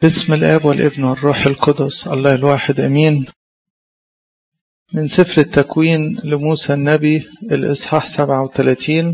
بسم الآب والابن والروح القدس الله الواحد أمين من سفر التكوين لموسى النبي الإصحاح 37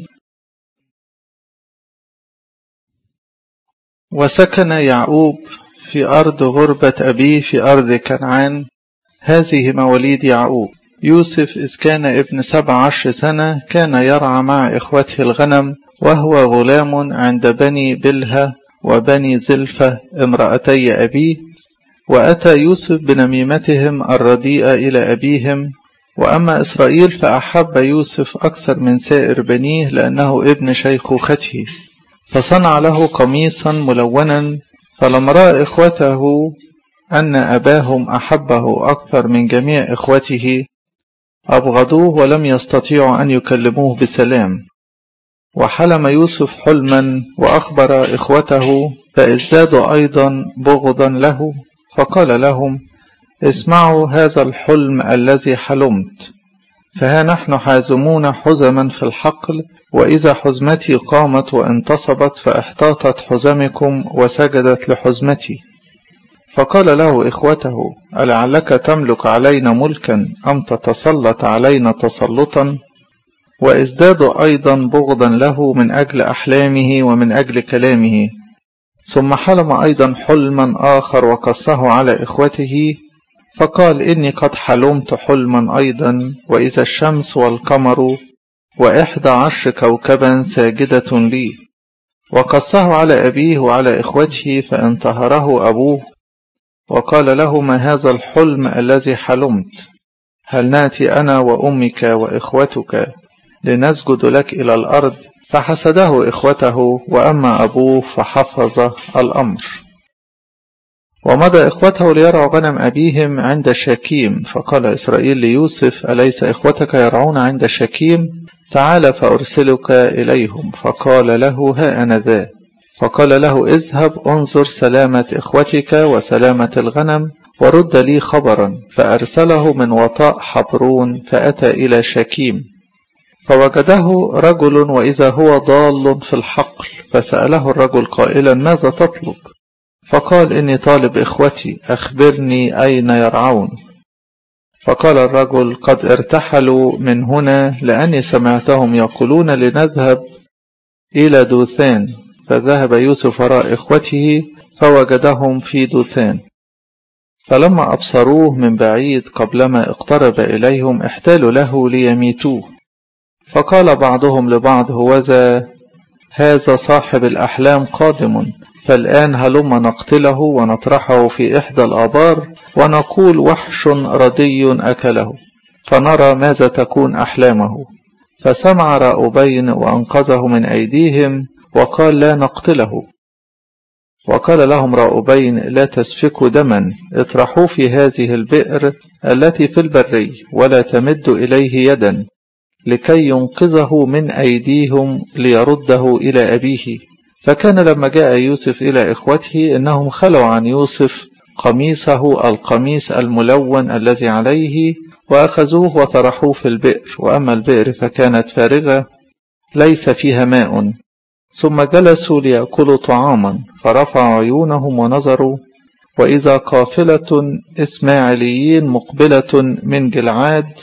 وسكن يعقوب في أرض غربة أبيه في أرض كنعان هذه مواليد يعقوب يوسف إذ كان ابن سبع عشر سنة كان يرعى مع إخوته الغنم وهو غلام عند بني بلهة وبني زلفة امرأتي أبيه وأتى يوسف بنميمتهم الرديئة إلى أبيهم وأما إسرائيل فأحب يوسف أكثر من سائر بنيه لأنه ابن شيخوخته فصنع له قميصا ملونا فلما رأى إخوته أن أباهم أحبه أكثر من جميع إخوته أبغضوه ولم يستطيعوا أن يكلموه بسلام وحلم يوسف حلما وأخبر إخوته فازدادوا أيضا بغضا له فقال لهم اسمعوا هذا الحلم الذي حلمت فها نحن حازمون حزما في الحقل وإذا حزمتي قامت وانتصبت فاحتاطت حزمكم وسجدت لحزمتي فقال له إخوته ألعلك تملك علينا ملكا أم تتسلط علينا تسلطا وازدادوا أيضا بغضا له من أجل أحلامه ومن أجل كلامه ثم حلم أيضا حلما آخر وقصه على إخوته فقال إني قد حلمت حلما أيضا وإذا الشمس والقمر وإحدى عشر كوكبا ساجدة لي وقصه على أبيه وعلى إخوته فانتهره أبوه وقال له ما هذا الحلم الذي حلمت هل ناتي أنا وأمك وإخوتك لنسجد لك إلى الأرض فحسده إخوته وأما أبوه فحفظ الأمر ومضى إخوته ليرعوا غنم أبيهم عند شكيم فقال إسرائيل ليوسف أليس إخوتك يرعون عند شكيم تعال فأرسلك إليهم فقال له ها أنا ذا فقال له اذهب انظر سلامة إخوتك وسلامة الغنم ورد لي خبرا فأرسله من وطاء حبرون فأتى إلى شكيم فوجده رجل وإذا هو ضال في الحقل فسأله الرجل قائلا ماذا تطلب فقال إني طالب إخوتي أخبرني أين يرعون فقال الرجل قد ارتحلوا من هنا لأني سمعتهم يقولون لنذهب إلى دوثان فذهب يوسف وراء إخوته فوجدهم في دوثان فلما أبصروه من بعيد قبلما اقترب إليهم احتالوا له ليميتوه فقال بعضهم لبعض هوذا هذا صاحب الأحلام قادم فالآن هلم نقتله ونطرحه في إحدى الآبار ونقول وحش ردي أكله فنرى ماذا تكون أحلامه فسمع راؤبين وأنقذه من أيديهم وقال لا نقتله وقال لهم راؤبين لا تسفكوا دما اطرحوه في هذه البئر التي في البري ولا تمدوا إليه يدا لكي ينقذه من أيديهم ليرده إلى أبيه فكان لما جاء يوسف إلى إخوته إنهم خلوا عن يوسف قميصه القميص الملون الذي عليه وأخذوه وطرحوه في البئر وأما البئر فكانت فارغة ليس فيها ماء ثم جلسوا ليأكلوا طعاما فرفعوا عيونهم ونظروا وإذا قافلة إسماعيليين مقبلة من جلعاد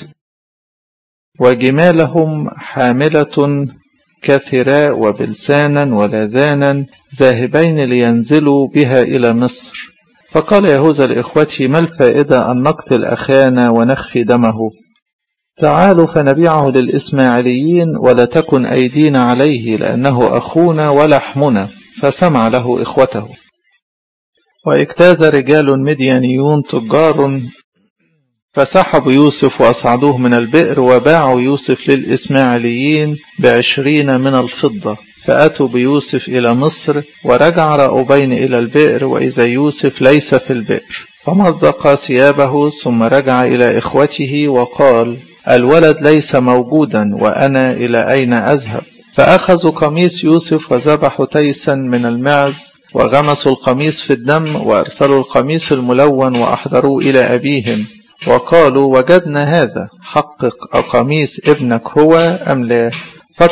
وجمالهم حاملة كثراء وبلسانا ولذانا ذاهبين لينزلوا بها إلى مصر فقال يهوذا لإخوته ما الفائدة أن نقتل أخانا ونخفي دمه تعالوا فنبيعه للإسماعيليين ولا تكن أيدينا عليه لأنه أخونا ولحمنا فسمع له إخوته واجتاز رجال مديانيون تجار فسحبوا يوسف وأصعدوه من البئر وباعوا يوسف للإسماعيليين بعشرين من الفضة فأتوا بيوسف إلى مصر ورجع رأوبين إلى البئر وإذا يوسف ليس في البئر فمزق ثيابه ثم رجع إلى إخوته وقال الولد ليس موجودا وأنا إلى أين أذهب فأخذوا قميص يوسف وذبحوا تيسا من المعز وغمسوا القميص في الدم وأرسلوا القميص الملون وأحضروه إلى أبيهم وقالوا وجدنا هذا حقق قميص ابنك هو أم لا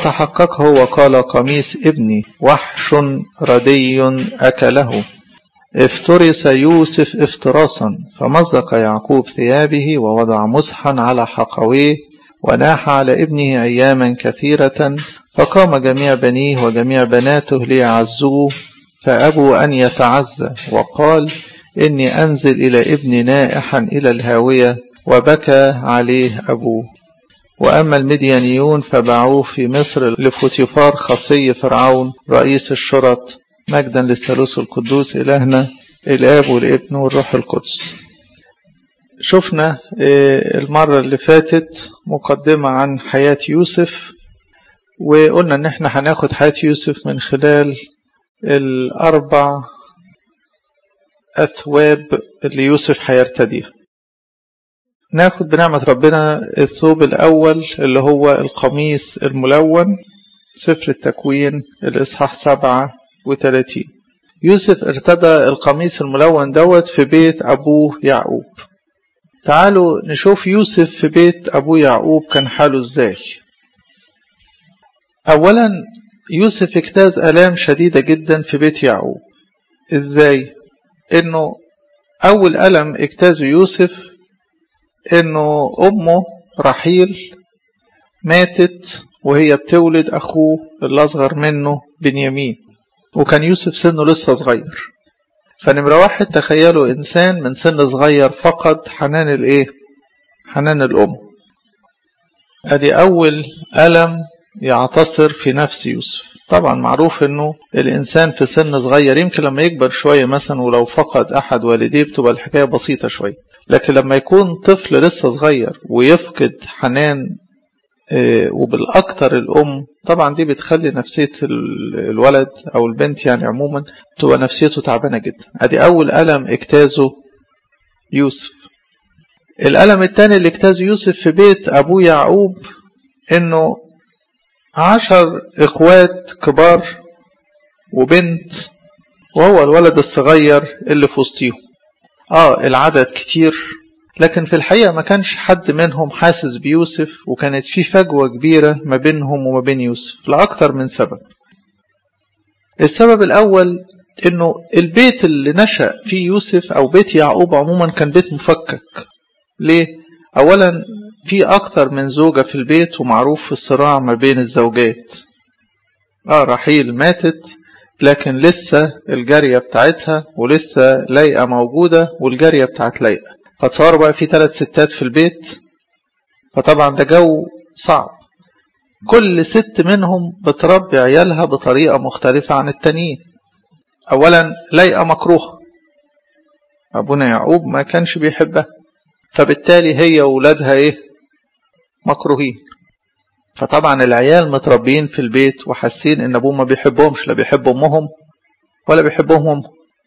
فتحققه وقال قميص ابني وحش ردي أكله افترس يوسف افتراسا فمزق يعقوب ثيابه ووضع مسحا على حقويه وناح على ابنه أياما كثيرة فقام جميع بنيه وجميع بناته ليعزوه فأبوا أن يتعزى وقال إني أنزل إلى ابني نائحا إلى الهاوية وبكى عليه أبوه وأما المديانيون فباعوه في مصر لفوتيفار خصي فرعون رئيس الشرط مجدا للثالوث القدوس إلهنا الآب والابن والروح القدس شفنا المرة اللي فاتت مقدمة عن حياة يوسف وقلنا ان احنا هناخد حياة يوسف من خلال الأربع أثواب اللي يوسف هيرتديها ناخد بنعمة ربنا الثوب الأول اللي هو القميص الملون سفر التكوين الإصحاح سبعة وثلاثين يوسف ارتدى القميص الملون دوت في بيت أبوه يعقوب تعالوا نشوف يوسف في بيت أبوه يعقوب كان حاله ازاي أولا يوسف اجتاز آلام شديدة جدا في بيت يعقوب ازاي انه أول ألم اجتازه يوسف انه أمه رحيل ماتت وهي بتولد أخوه اللي أصغر منه بنيامين وكان يوسف سنه لسه صغير فنمرة واحد تخيلوا إنسان من سن صغير فقد حنان الإيه؟ حنان الأم أدي أول ألم يعتصر في نفس يوسف طبعا معروف انه الانسان في سن صغير يمكن لما يكبر شوية مثلا ولو فقد احد والديه بتبقى الحكاية بسيطة شوية لكن لما يكون طفل لسه صغير ويفقد حنان وبالاكتر الام طبعا دي بتخلي نفسية الولد او البنت يعني عموما تبقى نفسيته تعبانة جدا ادي اول الم اجتازه يوسف الالم الثاني اللي اجتازه يوسف في بيت ابوه يعقوب انه عشر اخوات كبار وبنت وهو الولد الصغير اللي في وسطيهم اه العدد كتير لكن في الحقيقة ما كانش حد منهم حاسس بيوسف وكانت في فجوة كبيرة ما بينهم وما بين يوسف لأكتر من سبب السبب الأول انه البيت اللي نشأ فيه يوسف او بيت يعقوب عموما كان بيت مفكك ليه؟ اولا في أكتر من زوجة في البيت ومعروف الصراع ما بين الزوجات آه رحيل ماتت لكن لسه الجارية بتاعتها ولسه لايقة موجودة والجارية بتاعت لايقة فتصوروا بقى في ثلاث ستات في البيت فطبعا ده جو صعب كل ست منهم بتربي عيالها بطريقة مختلفة عن التانيين أولا لايقة مكروهة أبونا يعقوب ما كانش بيحبها فبالتالي هي وولادها ايه مكروهين فطبعا العيال متربيين في البيت وحاسين ان ابوهم ما بيحبهمش لا بيحب امهم ولا بيحبهم هم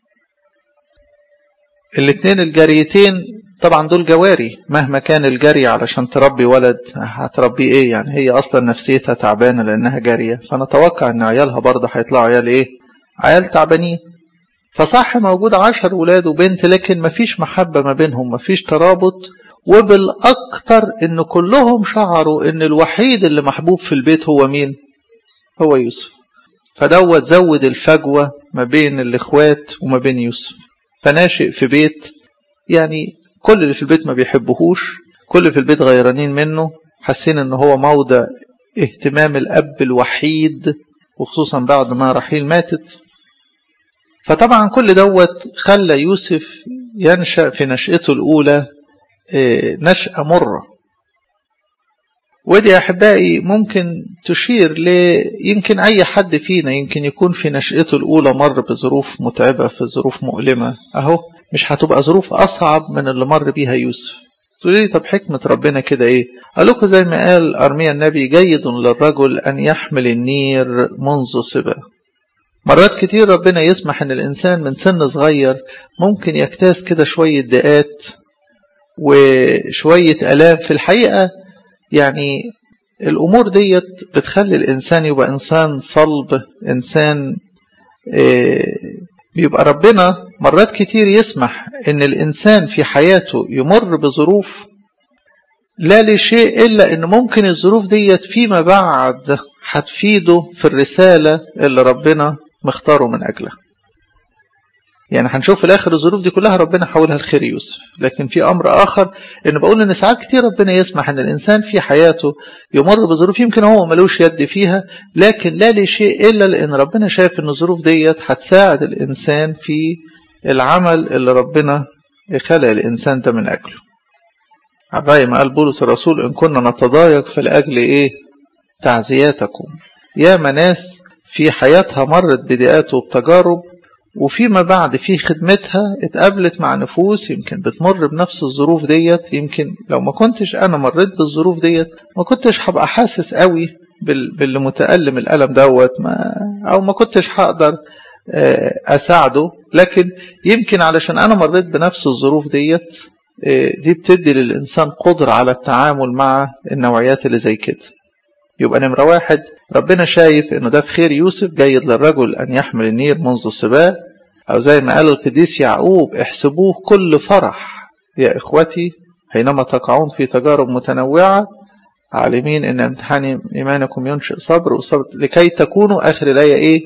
الاتنين الجاريتين طبعا دول جواري مهما كان الجري علشان تربي ولد هتربيه ايه يعني هي اصلا نفسيتها تعبانه لانها جاريه فنتوقع ان عيالها برضه هيطلعوا عيال ايه عيال تعبانين فصح موجود عشر ولاد وبنت لكن مفيش محبة ما بينهم مفيش ترابط وبالأكتر إن كلهم شعروا إن الوحيد اللي محبوب في البيت هو مين؟ هو يوسف فدوت زود الفجوة ما بين الإخوات وما بين يوسف فناشئ في بيت يعني كل اللي في البيت ما بيحبهوش كل اللي في البيت غيرانين منه حاسين إن هو موضع اهتمام الأب الوحيد وخصوصا بعد ما رحيل ماتت فطبعا كل دوت خلى يوسف ينشأ في نشأته الأولى نشأة مرة ودي أحبائي ممكن تشير ل يمكن أي حد فينا يمكن يكون في نشأته الأولى مر بظروف متعبة في ظروف مؤلمة أهو مش هتبقى ظروف أصعب من اللي مر بيها يوسف تقولي لي طب حكمة ربنا كده إيه قال لكم زي ما قال أرميا النبي جيد للرجل أن يحمل النير منذ صبا مرات كتير ربنا يسمح ان الانسان من سن صغير ممكن يجتاز كده شوية دقات وشوية الام في الحقيقة يعني الامور ديت بتخلي الانسان يبقى انسان صلب انسان بيبقى ربنا مرات كتير يسمح ان الانسان في حياته يمر بظروف لا لشيء الا ان ممكن الظروف ديت فيما بعد هتفيده في الرسالة اللي ربنا مختاره من أجله يعني هنشوف في الاخر الظروف دي كلها ربنا حولها لخير يوسف لكن في امر اخر ان بقول ان ساعات كتير ربنا يسمح ان الانسان في حياته يمر بظروف يمكن هو ملوش يد فيها لكن لا لشيء الا لان ربنا شايف ان الظروف ديت هتساعد الانسان في العمل اللي ربنا خلق الانسان ده من اجله عباية ما قال بولس الرسول ان كنا نتضايق فلاجل ايه تعزياتكم يا ناس في حياتها مرت بضيقات وبتجارب وفيما بعد في خدمتها اتقابلت مع نفوس يمكن بتمر بنفس الظروف ديت يمكن لو ما كنتش انا مريت بالظروف ديت ما كنتش هبقى حاسس قوي باللي متألم الألم دوت ما أو ما كنتش هقدر أساعده لكن يمكن علشان أنا مريت بنفس الظروف ديت دي بتدي للإنسان قدرة على التعامل مع النوعيات اللي زي كده يبقى نمرة واحد ربنا شايف انه ده في خير يوسف جيد للرجل ان يحمل النير منذ الصباح او زي ما قال القديس يعقوب احسبوه كل فرح يا اخوتي حينما تقعون في تجارب متنوعة عالمين ان امتحان ايمانكم ينشئ صبر والصبر لكي تكونوا اخر الايه ايه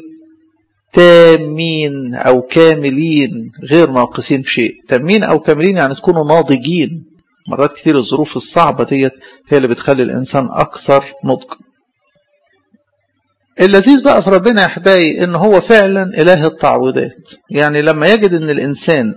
تامين او كاملين غير ناقصين في شيء تامين او كاملين يعني تكونوا ناضجين مرات كتير الظروف الصعبة ديت هي اللي بتخلي الإنسان أكثر نضج اللذيذ بقى في ربنا يا أحبائي إن هو فعلا إله التعويضات يعني لما يجد إن الإنسان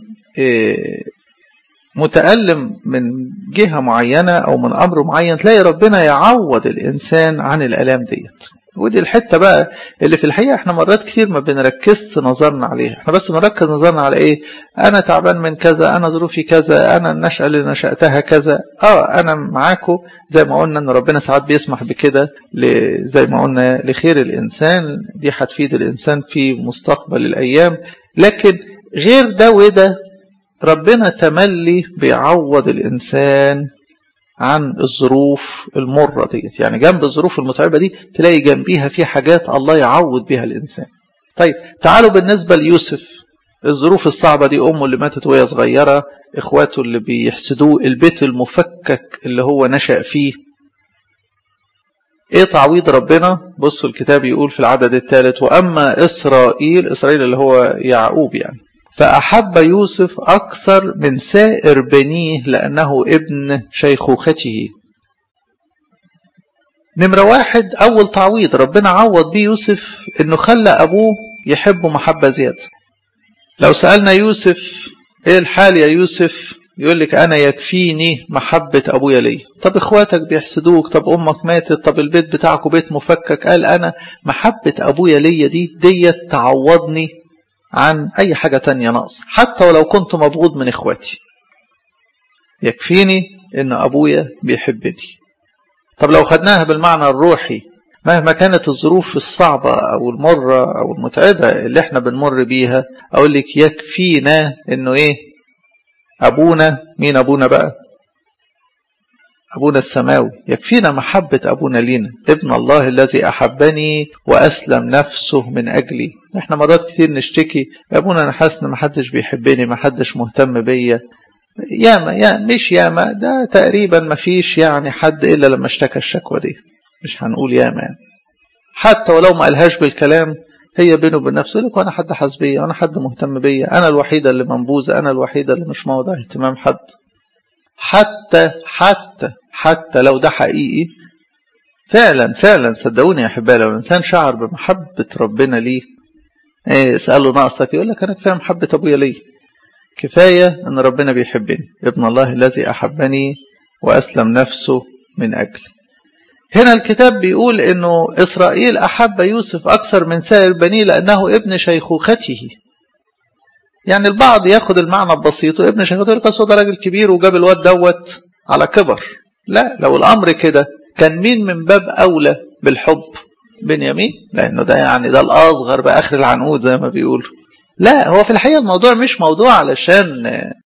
متألم من جهة معينة أو من أمر معين تلاقي ربنا يعوض الإنسان عن الآلام ديت ودي الحتة بقى اللي في الحقيقة احنا مرات كتير ما بنركزش نظرنا عليها احنا بس بنركز نظرنا على ايه انا تعبان من كذا انا ظروفي كذا انا النشأة اللي نشأتها كذا اه انا معاكم زي ما قلنا ان ربنا ساعات بيسمح بكده زي ما قلنا لخير الانسان دي هتفيد الانسان في مستقبل الايام لكن غير ده وده ربنا تملي بيعوض الانسان عن الظروف المرة ديت يعني جنب الظروف المتعبة دي تلاقي جنبيها في حاجات الله يعوض بها الإنسان طيب تعالوا بالنسبة ليوسف الظروف الصعبة دي أمه اللي ماتت وهي صغيرة إخواته اللي بيحسدوه البيت المفكك اللي هو نشأ فيه ايه تعويض ربنا بصوا الكتاب يقول في العدد الثالث واما اسرائيل اسرائيل اللي هو يعقوب يعني فأحب يوسف أكثر من سائر بنيه لأنه ابن شيخوخته نمرة واحد أول تعويض ربنا عوض بيه يوسف إنه خلى أبوه يحبه محبة زيادة لو سألنا يوسف إيه الحال يا يوسف يقول لك أنا يكفيني محبة أبويا لي طب إخواتك بيحسدوك طب أمك ماتت طب البيت بتاعكم بيت مفكك قال أنا محبة أبويا ليا دي ديت تعوضني عن أي حاجة تانية ناقص حتى ولو كنت مبغوض من إخواتي يكفيني إن أبويا بيحبني طب لو خدناها بالمعنى الروحي مهما كانت الظروف الصعبة أو المرة أو المتعبة اللي احنا بنمر بيها أقول لك يكفينا إنه إيه أبونا مين أبونا بقى أبونا السماوي يكفينا محبة أبونا لينا ابن الله الذي أحبني وأسلم نفسه من أجلي احنا مرات كتير نشتكي يا أبونا أنا حاسس إن محدش بيحبني محدش مهتم بيا ياما يا مش ياما ده تقريبا مفيش يعني حد إلا لما اشتكى الشكوى دي مش هنقول ياما يعني. حتى ولو ما قالهاش بالكلام هي بينه وبين نفسه لك وانا حد حاسس بيا انا حد مهتم بيا انا الوحيده اللي منبوذه انا الوحيده اللي مش موضع اهتمام حد حتى حتى حتى لو ده حقيقي فعلا فعلا صدقوني يا احبائي لو الانسان شعر بمحبه ربنا ليه ايه اساله ناقصك يقول لك انا كفايه محبه ابويا ليه كفايه ان ربنا بيحبني ابن الله الذي احبني واسلم نفسه من اجلي هنا الكتاب بيقول انه اسرائيل احب يوسف اكثر من سائر بنيه لانه ابن شيخوخته يعني البعض ياخد المعنى البسيط ابن شيخوخته يقول لك ده راجل كبير وجاب الواد دوت على كبر لا لو الامر كده كان مين من باب اولى بالحب بنيامين لانه ده يعني ده الاصغر باخر العنقود زي ما بيقولوا لا هو في الحقيقه الموضوع مش موضوع علشان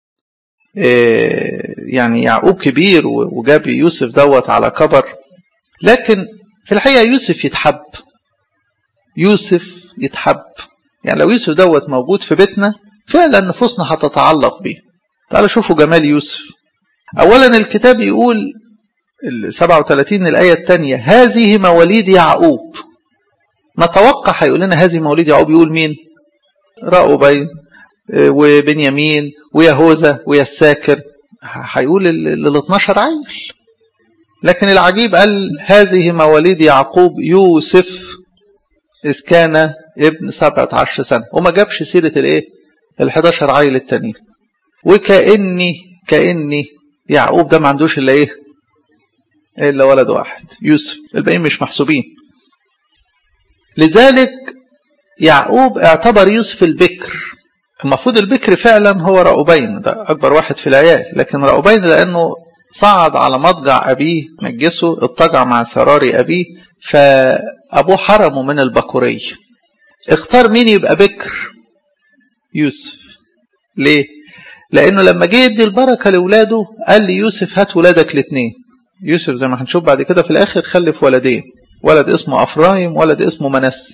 يعني يعقوب كبير وجاب يوسف دوت على كبر لكن في الحقيقة يوسف يتحب يوسف يتحب يعني لو يوسف دوت موجود في بيتنا فعلا نفوسنا هتتعلق بيه تعالوا شوفوا جمال يوسف أولا الكتاب يقول ال 37 الآية الثانية هذه مواليد يعقوب نتوقع هيقول لنا هذه مواليد يعقوب يقول مين؟ رأوا بين وبنيامين ويهوذا ويساكر هيقول ال 12 عيل لكن العجيب قال هذه مواليد يعقوب يوسف إذ كان ابن سبعة عشر سنة وما جابش سيرة الايه ال 11 عيل التانيين وكأني كأني يعقوب ده ما عندوش الا ايه الا ولد واحد يوسف الباقيين مش محسوبين لذلك يعقوب اعتبر يوسف البكر المفروض البكر فعلا هو رأوبين ده أكبر واحد في العيال لكن رأوبين لأنه صعد على مضجع أبيه نجسه اضطجع مع سراري أبيه فأبوه حرمه من البكورية اختار مين يبقى بكر يوسف ليه لأنه لما جه يدي البركة لأولاده قال لي يوسف هات ولادك الاثنين يوسف زي ما هنشوف بعد كده في الآخر خلف ولدين ولد اسمه أفرايم ولد اسمه منس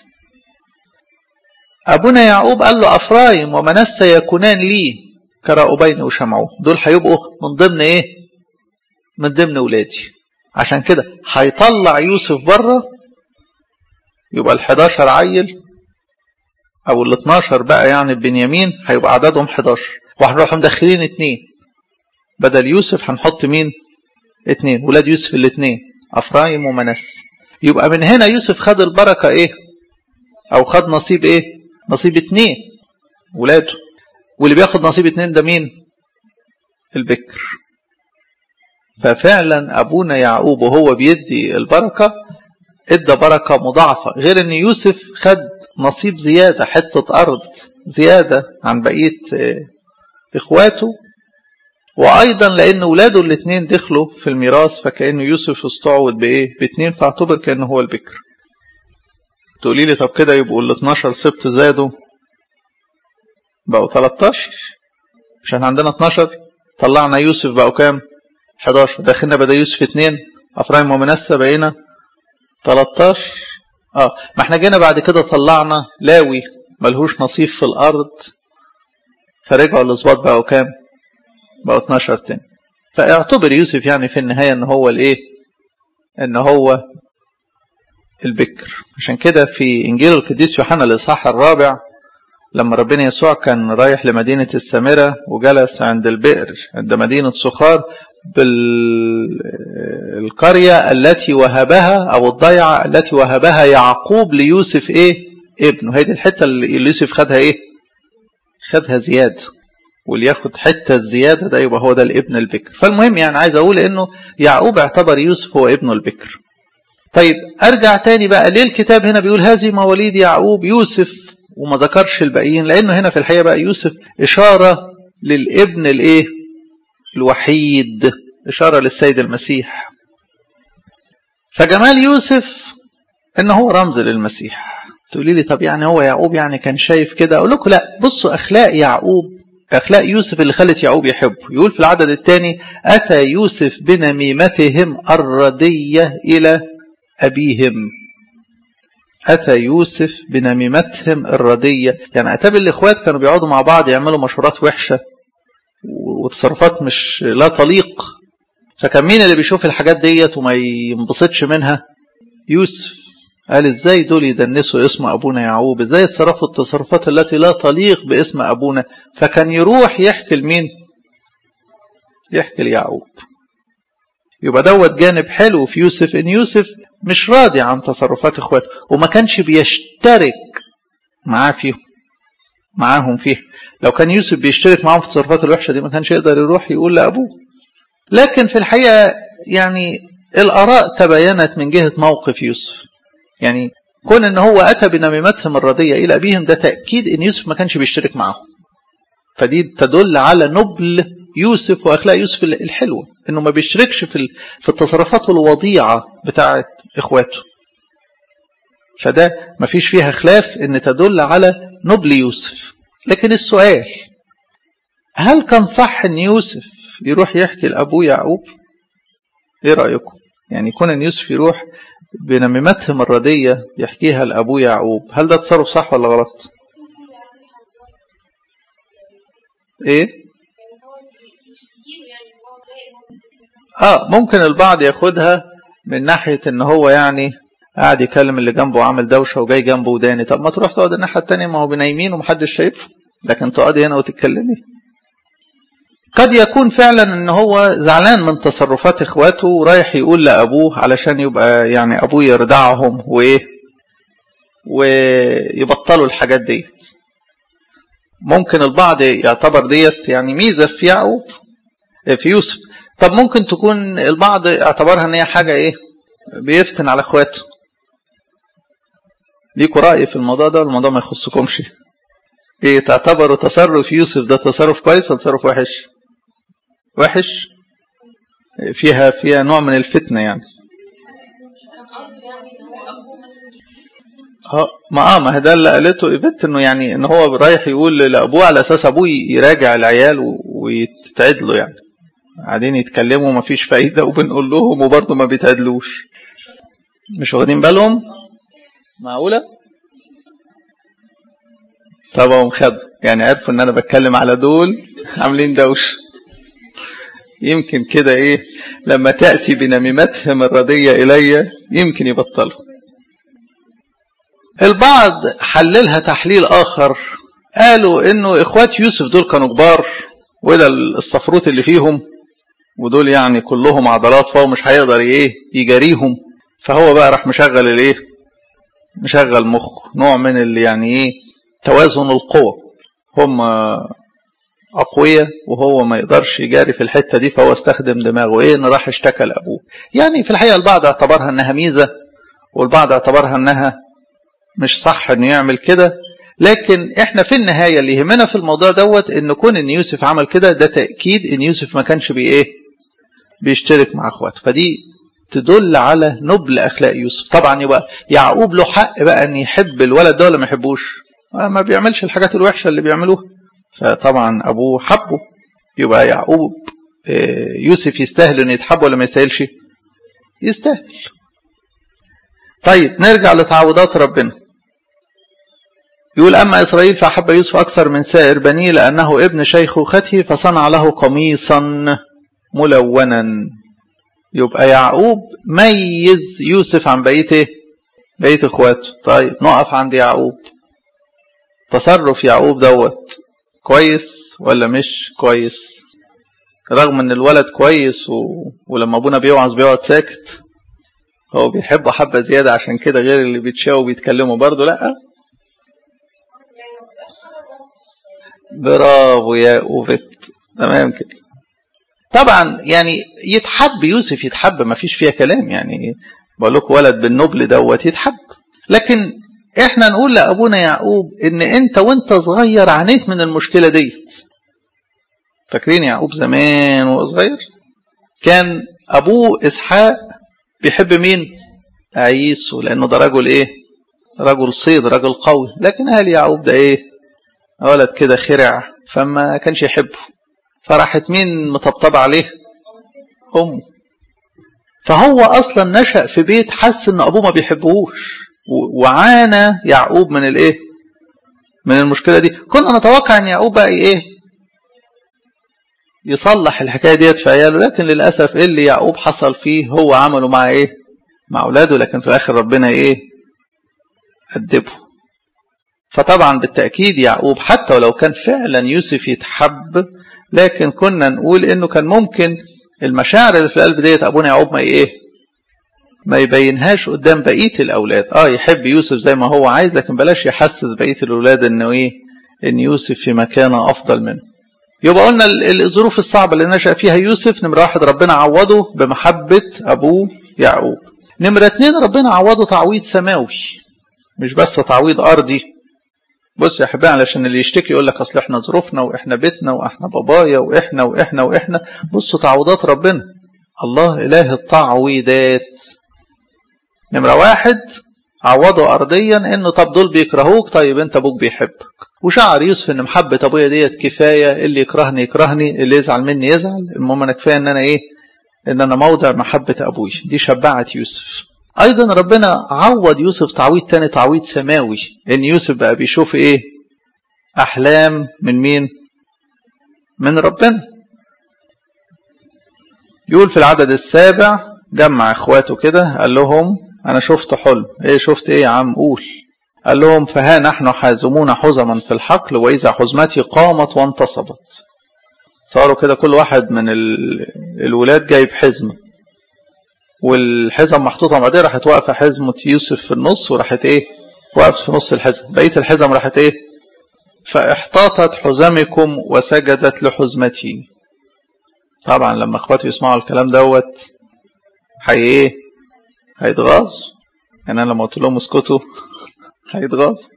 أبونا يعقوب قال له أفرايم ومنسى يكونان لي كراؤبين وشمعون دول هيبقوا من ضمن إيه من ضمن ولادي عشان كده هيطلع يوسف بره يبقى ال 11 عيل او ال 12 بقى يعني بنيامين هيبقى عددهم 11 وهنروح مدخلين اتنين بدل يوسف هنحط مين اتنين ولاد يوسف الاثنين افرايم ومنس يبقى من هنا يوسف خد البركه ايه او خد نصيب ايه نصيب اتنين ولاده واللي بياخد نصيب اتنين ده مين البكر ففعلا ابونا يعقوب وهو بيدي البركه ادى بركه مضاعفه غير ان يوسف خد نصيب زياده حته ارض زياده عن بقيه اخواته وايضا لان اولاده الاثنين دخلوا في الميراث فكان يوسف استعوض بايه باثنين فاعتبر كانه هو البكر تقولي لي طب كده يبقوا ال 12 سبت زادوا بقوا 13 عشان عندنا 12 طلعنا يوسف بقوا كام 11 داخلنا بدا يوسف 2 افرايم ومنسى بقينا 13 اه ما احنا جينا بعد كده طلعنا لاوي ملهوش نصيب في الارض فرجعوا الاسباط بقوا كام بقوا 12 تاني فاعتبر يوسف يعني في النهايه ان هو الايه ان هو البكر عشان كده في انجيل القديس يوحنا الاصحاح الرابع لما ربنا يسوع كان رايح لمدينة السامرة وجلس عند البئر عند مدينة سخار بالقرية التي وهبها أو الضيعة التي وهبها يعقوب ليوسف إيه ابنه هي دي الحتة اللي يوسف خدها إيه خدها زيادة واللي ياخد حتة الزيادة ده يبقى هو ده الابن البكر فالمهم يعني عايز أقول إنه يعقوب اعتبر يوسف هو ابنه البكر طيب أرجع تاني بقى ليه الكتاب هنا بيقول هذه مواليد يعقوب يوسف وما ذكرش الباقيين لأنه هنا في الحقيقة بقى يوسف إشارة للابن الإيه الوحيد إشارة للسيد المسيح فجمال يوسف إن هو رمز للمسيح تقولي لي طب يعني هو يعقوب يعني كان شايف كده أقول لكم لا بصوا أخلاق يعقوب أخلاق يوسف اللي خلت يعقوب يحبه يقول في العدد الثاني أتى يوسف بنميمتهم الردية إلى أبيهم أتى يوسف بنميمتهم الردية يعني أتى الإخوات كانوا بيقعدوا مع بعض يعملوا مشورات وحشة وتصرفات مش لا تليق فكان مين اللي بيشوف الحاجات ديت وما ينبسطش منها يوسف قال ازاي دول يدنسوا اسم ابونا يعقوب ازاي يتصرفوا التصرفات التي لا تليق باسم ابونا فكان يروح يحكي لمين يحكي ليعقوب يبقى دوت جانب حلو في يوسف ان يوسف مش راضي عن تصرفات اخواته وما كانش بيشترك معاه فيهم معاهم فيه لو كان يوسف بيشترك معاهم في التصرفات الوحشه دي ما كانش يقدر يروح يقول لابوه لكن في الحقيقه يعني الاراء تباينت من جهه موقف يوسف يعني كون ان هو اتى بنميمتهم الرديه الى ابيهم ده تاكيد ان يوسف ما كانش بيشترك معاهم فدي تدل على نبل يوسف واخلاق يوسف الحلوه انه ما بيشتركش في في التصرفات الوضيعه بتاعه اخواته فده ما فيش فيها خلاف ان تدل على نبل يوسف لكن السؤال هل كان صح ان يوسف يروح يحكي لابوه يعقوب ايه رايكم يعني يكون ان يوسف يروح بنميمتهم الرديه يحكيها لابوه يعقوب هل ده تصرف صح ولا غلط ايه اه ممكن البعض ياخدها من ناحيه ان هو يعني قاعد يكلم اللي جنبه وعامل دوشه وجاي جنبه وداني طب ما تروح تقعد الناحيه الثانيه ما هو بنايمين ومحدش شايفه لكن تقعدي هنا وتتكلمي قد يكون فعلا ان هو زعلان من تصرفات اخواته ورايح يقول لابوه علشان يبقى يعني ابوه يردعهم وايه ويبطلوا الحاجات ديت ممكن البعض يعتبر ديت يعني ميزه في يعقوب في يوسف طب ممكن تكون البعض اعتبرها ان هي حاجه ايه بيفتن على اخواته ليكوا راي في الموضوع ده الموضوع ما يخصكمش ايه تعتبروا تصرف يوسف ده تصرف كويس ولا تصرف وحش وحش فيها فيها نوع من الفتنه يعني اه ما اه ما ده اللي قالته ايفيت انه يعني ان هو رايح يقول لابوه على اساس ابوه يراجع العيال ويتعدلوا يعني قاعدين يتكلموا ما فيش فايده وبنقول لهم وبرضه ما بيتعدلوش مش واخدين بالهم معقوله طب هم خدوا يعني عرفوا ان انا بتكلم على دول عاملين دوش يمكن كده ايه لما تاتي بنميمتهم الرديه الي يمكن يبطلوا البعض حللها تحليل اخر قالوا انه اخوات يوسف دول كانوا كبار وده الصفروت اللي فيهم ودول يعني كلهم عضلات فهو مش هيقدر ايه يجاريهم فهو بقى راح مشغل الايه مشغل مخه نوع من اللي يعني ايه توازن القوى هم أقوياء وهو ما يقدرش يجاري في الحتة دي فهو استخدم دماغه إيه إن راح اشتكى لأبوه يعني في الحقيقة البعض اعتبرها إنها ميزة والبعض اعتبرها إنها مش صح إنه يعمل كده لكن إحنا في النهاية اللي يهمنا في الموضوع دوت إن كون إن يوسف عمل كده ده تأكيد إن يوسف ما كانش بي إيه بيشترك مع إخواته فدي تدل على نبل أخلاق يوسف طبعا يبقى يعقوب له حق بقى إن يحب الولد ده ولا ما يحبوش ما بيعملش الحاجات الوحشة اللي بيعملوها فطبعا أبوه حبه يبقى يعقوب يوسف يستاهل أن يتحب ولا ما يستاهلش يستاهل طيب نرجع لتعويضات ربنا يقول أما إسرائيل فأحب يوسف أكثر من سائر بنيه لأنه ابن شيخوخته فصنع له قميصا ملونا يبقى يعقوب ميز يوسف عن بقية بقية إخواته طيب نقف عند يعقوب تصرف يعقوب دوت كويس ولا مش كويس رغم ان الولد كويس و... ولما ابونا بيوعظ بيقعد ساكت هو بيحبه حبة زيادة عشان كده غير اللي بيتشاوا وبيتكلموا برضه لا برافو يا اوفيت تمام كده طبعا يعني يتحب يوسف يتحب ما فيش فيها كلام يعني بقول لكم ولد بالنبل دوت يتحب لكن احنا نقول لابونا يعقوب ان انت وانت صغير عانيت من المشكله ديت فاكرين يعقوب زمان وهو صغير كان ابوه اسحاق بيحب مين عيسو لانه ده رجل ايه رجل صيد رجل قوي لكن اهل يعقوب ده ايه ولد كده خرع فما كانش يحبه فراحت مين مطبطبه عليه امه فهو اصلا نشا في بيت حس ان ابوه ما بيحبهوش وعانى يعقوب من الايه من المشكله دي كنا نتوقع ان يعقوب بقى ايه يصلح الحكايه ديت في عياله لكن للاسف ايه اللي يعقوب حصل فيه هو عمله مع ايه مع اولاده لكن في الاخر ربنا ايه أدبه فطبعا بالتأكيد يعقوب حتى ولو كان فعلا يوسف يتحب لكن كنا نقول انه كان ممكن المشاعر اللي في القلب ديت ابونا يعقوب ما ايه ما يبينهاش قدام بقيه الاولاد اه يحب يوسف زي ما هو عايز لكن بلاش يحسس بقيه الاولاد انه ايه ان يوسف في مكانه افضل منه يبقى قلنا الظروف الصعبه اللي نشا فيها يوسف نمره واحد ربنا عوضه بمحبه ابوه يعقوب نمره اتنين ربنا عوضه تعويض سماوي مش بس تعويض ارضي بص يا احبائي علشان اللي يشتكي يقول لك اصل احنا ظروفنا واحنا بيتنا واحنا بابايا واحنا واحنا واحنا بصوا تعويضات ربنا الله اله التعويضات نمرة واحد عوضوا أرضيا إنه طب دول بيكرهوك طيب أنت أبوك بيحبك وشعر يوسف إن محبة أبويا ديت كفاية اللي يكرهني يكرهني اللي يزعل مني يزعل المهم أنا كفاية إن أنا إيه إن أنا موضع محبة أبوي دي شبعت يوسف أيضا ربنا عوض يوسف تعويض تاني تعويض سماوي إن يوسف بقى بيشوف إيه أحلام من مين من ربنا يقول في العدد السابع جمع اخواته كده قال لهم انا شفت حلم ايه شفت ايه يا عم قول قال لهم فها نحن حازمون حزما في الحقل وإذا حزمتي قامت وانتصبت صاروا كده كل واحد من الولاد جايب حزمة والحزم محطوطة بعدين راحت واقفة حزمة يوسف في النص وراحت ايه وقفت في نص الحزم بقية الحزم راحت ايه فاحتاطت حزمكم وسجدت لحزمتي طبعا لما اخواتي يسمعوا الكلام دوت هي ايه هيتغاظوا يعني انا لما قلت لهم اسكتوا هيتغاظوا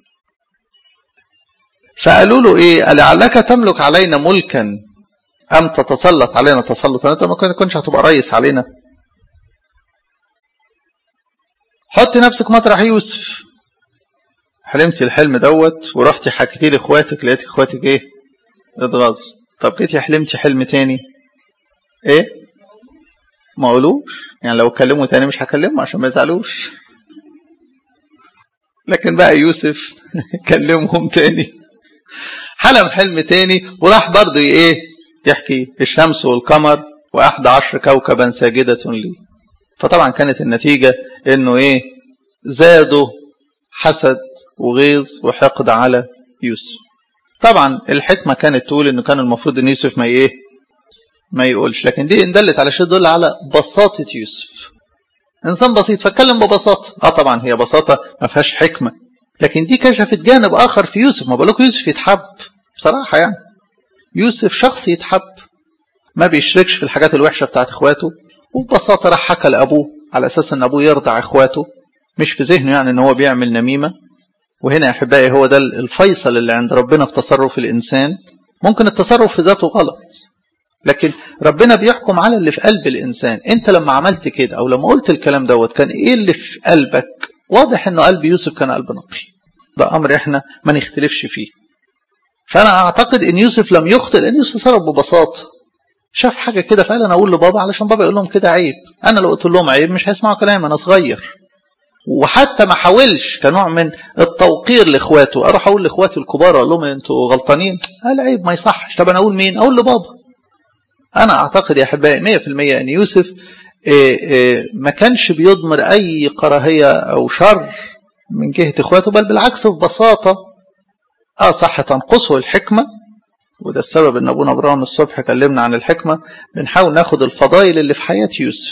فقالوا له ايه لعلك تملك علينا ملكا ام تتسلط علينا تسلطا انت ما كنتش هتبقى رئيس علينا حط نفسك مطرح يوسف حلمتي الحلم دوت ورحتي حكيتي لاخواتك لقيت اخواتك ايه اتغاظوا طب جيتي حلمتي حلم تاني ايه ما قولوش يعني لو اتكلموا تاني مش هكلمه عشان ما يزعلوش لكن بقى يوسف كلمهم تاني حلم حلم تاني وراح برضه ايه يحكي الشمس والقمر واحد عشر كوكبا ساجدة لي فطبعا كانت النتيجة انه ايه زادوا حسد وغيظ وحقد على يوسف طبعا الحكمة كانت تقول انه كان المفروض ان يوسف ما ايه ما يقولش لكن دي ان دلت على شيء دل على بساطة يوسف انسان بسيط فاتكلم ببساطة اه طبعا هي بساطة ما فيهاش حكمة لكن دي كشفت جانب اخر في يوسف ما بقولك يوسف يتحب بصراحة يعني يوسف شخص يتحب ما بيشركش في الحاجات الوحشة بتاعت اخواته وببساطة راح حكى لأبوه على أساس أن أبوه يرضع إخواته مش في ذهنه يعني أن هو بيعمل نميمة وهنا يا أحبائي هو ده الفيصل اللي عند ربنا في تصرف الإنسان ممكن التصرف في ذاته غلط لكن ربنا بيحكم على اللي في قلب الإنسان أنت لما عملت كده أو لما قلت الكلام دوت كان إيه اللي في قلبك واضح أنه قلب يوسف كان قلب نقي ده أمر إحنا ما نختلفش فيه فأنا أعتقد أن يوسف لم يخطئ لأن يوسف تصرف ببساطة شاف حاجة كده فقال أنا أقول لبابا علشان بابا يقول لهم كده عيب أنا لو قلت لهم عيب مش هيسمعوا كلامي أنا صغير وحتى ما حاولش كنوع من التوقير لاخواته اروح اقول لاخواتي الكبار اقول لهم انتوا غلطانين قال عيب ما يصحش طب انا اقول مين اقول لبابا انا اعتقد يا احبائي 100% ان يوسف ما كانش بيضمر اي كراهيه او شر من جهه اخواته بل بالعكس ببساطه اه صح تنقصه الحكمه وده السبب ان ابونا ابراهيم الصبح كلمنا عن الحكمه بنحاول ناخد الفضائل اللي في حياه يوسف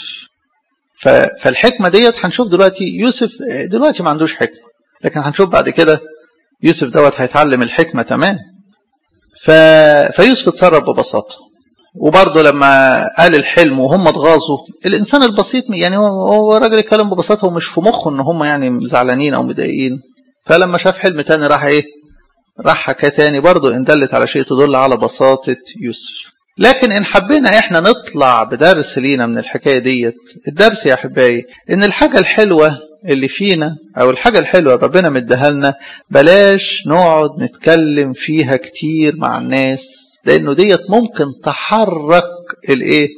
فالحكمه ديت هنشوف دلوقتي يوسف دلوقتي ما عندوش حكمه لكن هنشوف بعد كده يوسف دوت هيتعلم الحكمه تمام ف... فيوسف اتصرف ببساطه وبرضه لما قال الحلم وهم اتغاظوا الانسان البسيط يعني هو راجل يتكلم ببساطه ومش في مخه ان هم يعني زعلانين او مضايقين فلما شاف حلم تاني راح ايه راح حكى تاني برضه ان دلت على شيء تدل على بساطه يوسف لكن ان حبينا احنا نطلع بدرس لينا من الحكايه ديت الدرس يا احبائي ان الحاجه الحلوه اللي فينا او الحاجه الحلوه ربنا مديها لنا بلاش نقعد نتكلم فيها كتير مع الناس لانه ديت ممكن تحرك الايه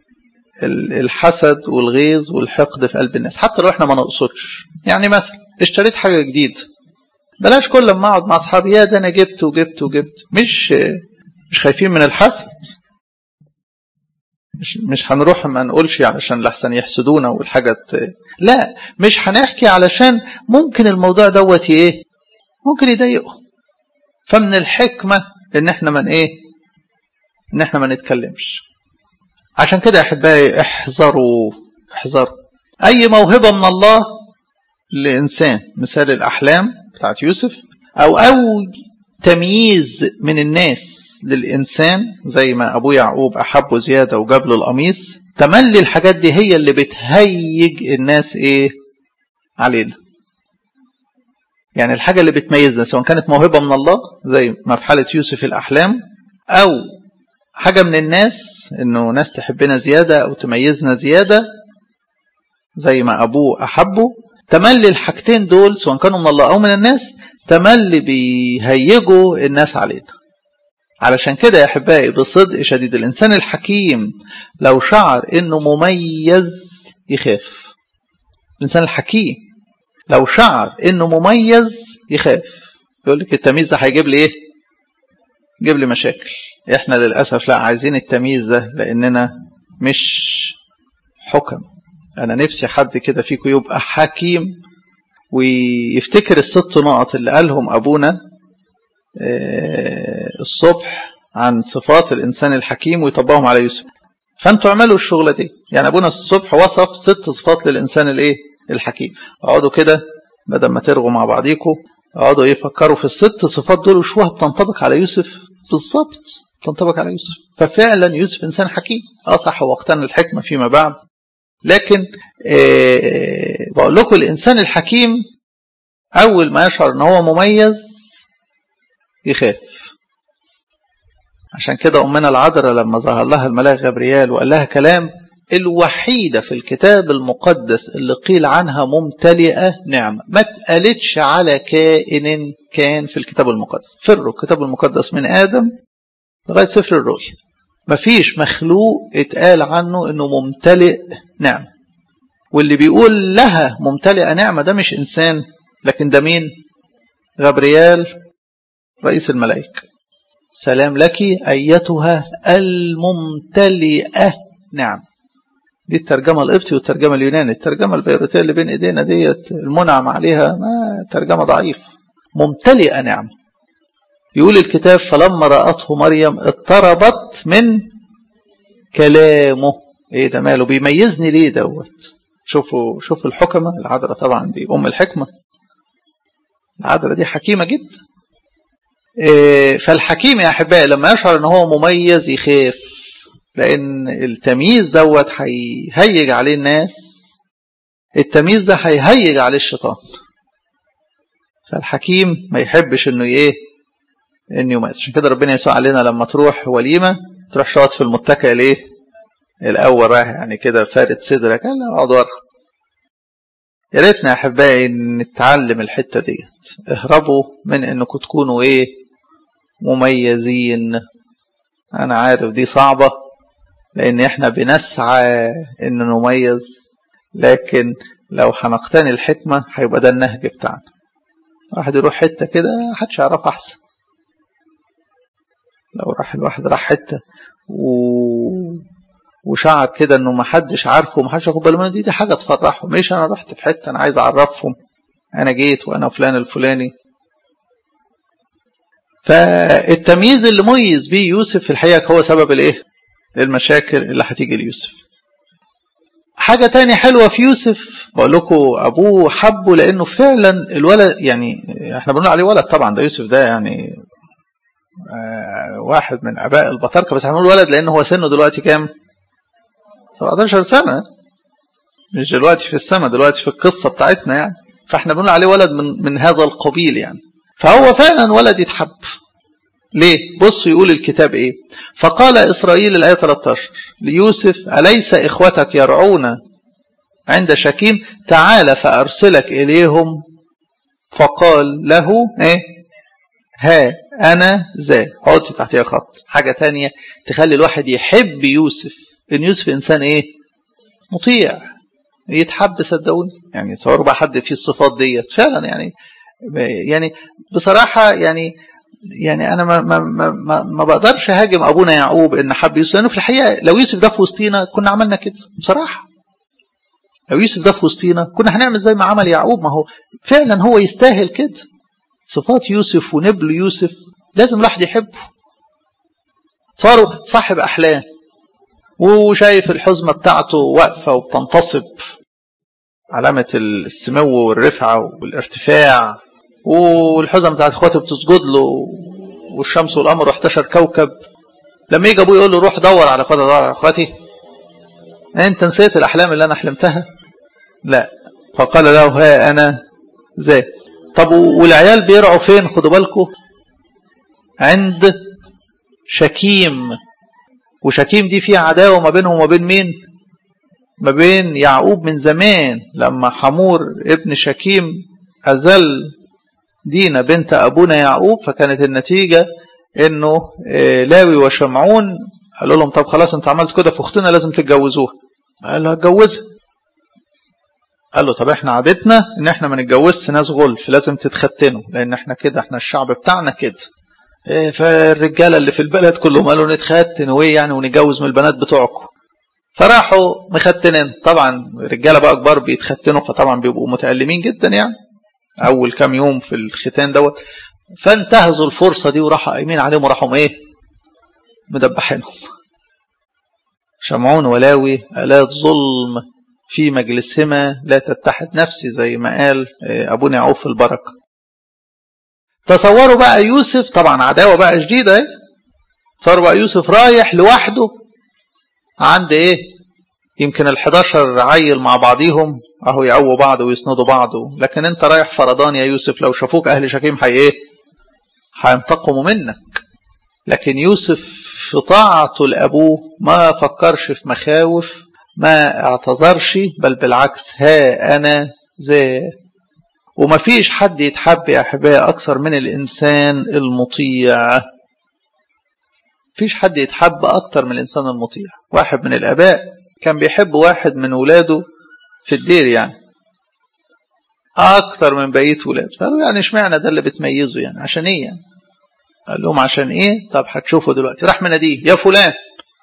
الحسد والغيظ والحقد في قلب الناس حتى لو احنا ما نقصدش يعني مثلا اشتريت حاجه جديده بلاش كل ما اقعد مع اصحابي يا ده انا جبت وجبت وجبت مش مش خايفين من الحسد مش مش هنروح ما نقولش علشان لحسن يحسدونا والحاجة لا مش هنحكي علشان ممكن الموضوع دوت ايه ممكن يضايقه فمن الحكمة ان احنا من ايه ان احنا ما نتكلمش عشان كده يا احبائي احذروا احذروا اي موهبة من الله لانسان مثال الاحلام بتاعت يوسف او او تمييز من الناس للإنسان زي ما أبو يعقوب أحبه زيادة وجاب له القميص تملي الحاجات دي هي اللي بتهيج الناس إيه علينا يعني الحاجة اللي بتميزنا سواء كانت موهبة من الله زي ما في حالة يوسف الأحلام أو حاجة من الناس إنه ناس تحبنا زيادة أو تميزنا زيادة زي ما أبوه أحبه تملي الحاجتين دول سواء كانوا من الله أو من الناس تملي بيهيجوا الناس علينا علشان كده يا أحبائي بصدق شديد الإنسان الحكيم لو شعر إنه مميز يخاف الإنسان الحكيم لو شعر إنه مميز يخاف يقول لك التمييز ده هيجيب لي إيه؟ يجيب لي مشاكل إحنا للأسف لا عايزين التمييز ده لأننا مش حكم أنا نفسي حد كده فيكم يبقى حكيم ويفتكر الست نقط اللي قالهم أبونا الصبح عن صفات الإنسان الحكيم ويطبقهم على يوسف فانتوا اعملوا الشغلة دي يعني أبونا الصبح وصف ست صفات للإنسان الإيه الحكيم اقعدوا كده بدل ما ترغوا مع بعضيكم اقعدوا يفكروا في الست صفات دول وشوها بتنطبق على يوسف بالظبط تنطبق على يوسف ففعلا يوسف إنسان حكيم اه صح واقتنى الحكمة فيما بعد لكن آه بقول لكم الإنسان الحكيم أول ما يشعر أن هو مميز يخاف عشان كده أمنا العذراء لما ظهر لها الملاك غبريال وقال لها كلام الوحيدة في الكتاب المقدس اللي قيل عنها ممتلئة نعمة ما اتقالتش على كائن كان في الكتاب المقدس فروا الكتاب المقدس من آدم لغاية سفر الرؤيا مفيش مخلوق اتقال عنه انه ممتلئ نعمة واللي بيقول لها ممتلئة نعمة ده مش انسان لكن ده مين غبريال رئيس الملائكة سلام لك أيتها الممتلئة نعم دي الترجمة القبطي والترجمة اليوناني الترجمة البيروتية اللي بين ايدينا ديت المنعم عليها ما ترجمة ضعيف ممتلئة نعم يقول الكتاب فلما رأته مريم اضطربت من كلامه ايه ده ماله بيميزني ليه دوت شوفوا شوفوا الحكمة العذراء طبعا دي أم الحكمة العذراء دي حكيمة جدا إيه فالحكيم يا أحبائي لما يشعر ان هو مميز يخاف لأن التمييز دوت هيهيج عليه الناس التمييز ده هيهيج عليه الشيطان فالحكيم ما يحبش انه ايه انه يميز عشان كده ربنا يسوع علينا لما تروح وليمه تروح شاط في المتكئ الايه الاول رايح يعني كده فارد صدرك قال لا اقعد ورا يا ريتنا يا احبائي نتعلم الحته ديت اهربوا من انكم تكونوا ايه مميزين انا عارف دي صعبه لان احنا بنسعى ان نميز لكن لو هنقتني الحكمه هيبقى ده النهج بتاعنا واحد يروح حته كده محدش يعرفها احسن لو راح الواحد راح حته و... وشعر كده انه ما حدش عارفه وما حدش ياخد باله منه دي دي حاجه تفرحه مش انا رحت في حته انا عايز اعرفهم انا جيت وانا فلان الفلاني فالتمييز اللي ميز بيه يوسف في الحقيقه هو سبب الايه المشاكل اللي هتيجي ليوسف حاجه تانية حلوه في يوسف بقول لكم ابوه حبه لانه فعلا الولد يعني احنا بنقول عليه ولد طبعا ده يوسف ده يعني واحد من اباء البطاركه بس هنقول ولد لان هو سنه دلوقتي كام 17 سنه مش دلوقتي في السماء دلوقتي في القصه بتاعتنا يعني فاحنا بنقول عليه ولد من من هذا القبيل يعني فهو فعلا ولد يتحب ليه بصوا يقول الكتاب ايه فقال اسرائيل الايه 13 ليوسف اليس اخوتك يرعون عند شكيم تعال فارسلك اليهم فقال له ايه ها أنا ذا حط تحتها خط حاجة تانية تخلي الواحد يحب يوسف إن يوسف إنسان إيه مطيع يتحب صدقوني يعني تصوروا بقى حد فيه الصفات ديت فعلا يعني يعني بصراحة يعني يعني أنا ما, ما, ما, ما بقدرش هاجم أبونا يعقوب إن حب يوسف لأنه في الحقيقة لو يوسف ده في وسطينا كنا عملنا كده بصراحة لو يوسف ده في وسطينا كنا هنعمل زي ما عمل يعقوب ما هو فعلا هو يستاهل كده صفات يوسف ونبل يوسف لازم الواحد يحبه صاروا صاحب أحلام وشايف الحزمة بتاعته واقفة وبتنتصب علامة السمو والرفعة والارتفاع والحزم بتاعت اخواته بتسجد له والشمس والقمر 11 كوكب لما يجي ابوه يقول له روح دور على اخواتي دور على اخواتي انت نسيت الاحلام اللي انا حلمتها لا فقال له ها انا ذا طب والعيال بيرعوا فين خدوا بالكم عند شكيم وشكيم دي فيها عداوة ما بينهم وما بين مين ما بين يعقوب من زمان لما حمور ابن شكيم أزل دينا بنت أبونا يعقوب فكانت النتيجة انه لاوي وشمعون قالوا لهم طب خلاص انتوا عملتوا كده في اختنا لازم تتجوزوها قال له هتجوزها قال له طب احنا عادتنا ان احنا ما نتجوزش ناس غلف لازم تتختنوا لان احنا كده احنا الشعب بتاعنا كده فالرجاله اللي في البلد كلهم قالوا نتختن وايه يعني ونتجوز من البنات بتوعكم فراحوا مختنين طبعا رجاله بقى كبار بيتختنوا فطبعا بيبقوا متألمين جدا يعني اول كام يوم في الختان دوت فانتهزوا الفرصه دي وراحوا قايمين عليهم وراحوا ايه مدبحينهم شمعون ولاوي آلات ظلم في مجلسهما لا تتحد نفسي زي ما قال ابونا يعقوب في البركه تصوروا بقى يوسف طبعا عداوه بقى شديده ايه تصوروا بقى يوسف رايح لوحده عند ايه يمكن ال11 عيل مع بعضيهم اهو يقووا بعض ويسندوا بعض لكن انت رايح فردان يا يوسف لو شافوك اهل شكيم هي ايه هينتقموا منك لكن يوسف في طاعته لابوه ما فكرش في مخاوف ما اعتذرش بل بالعكس ها انا ذا وما فيش حد يتحب يا احبائي اكثر من الانسان المطيع فيش حد يتحب اكتر من الانسان المطيع واحد من الاباء كان بيحب واحد من ولاده في الدير يعني اكتر من بقيه ولاده فقالوا يعني اشمعنى ده اللي بتميزه يعني عشان ايه يعني قال لهم عشان ايه طب هتشوفوا دلوقتي راح مناديه يا فلان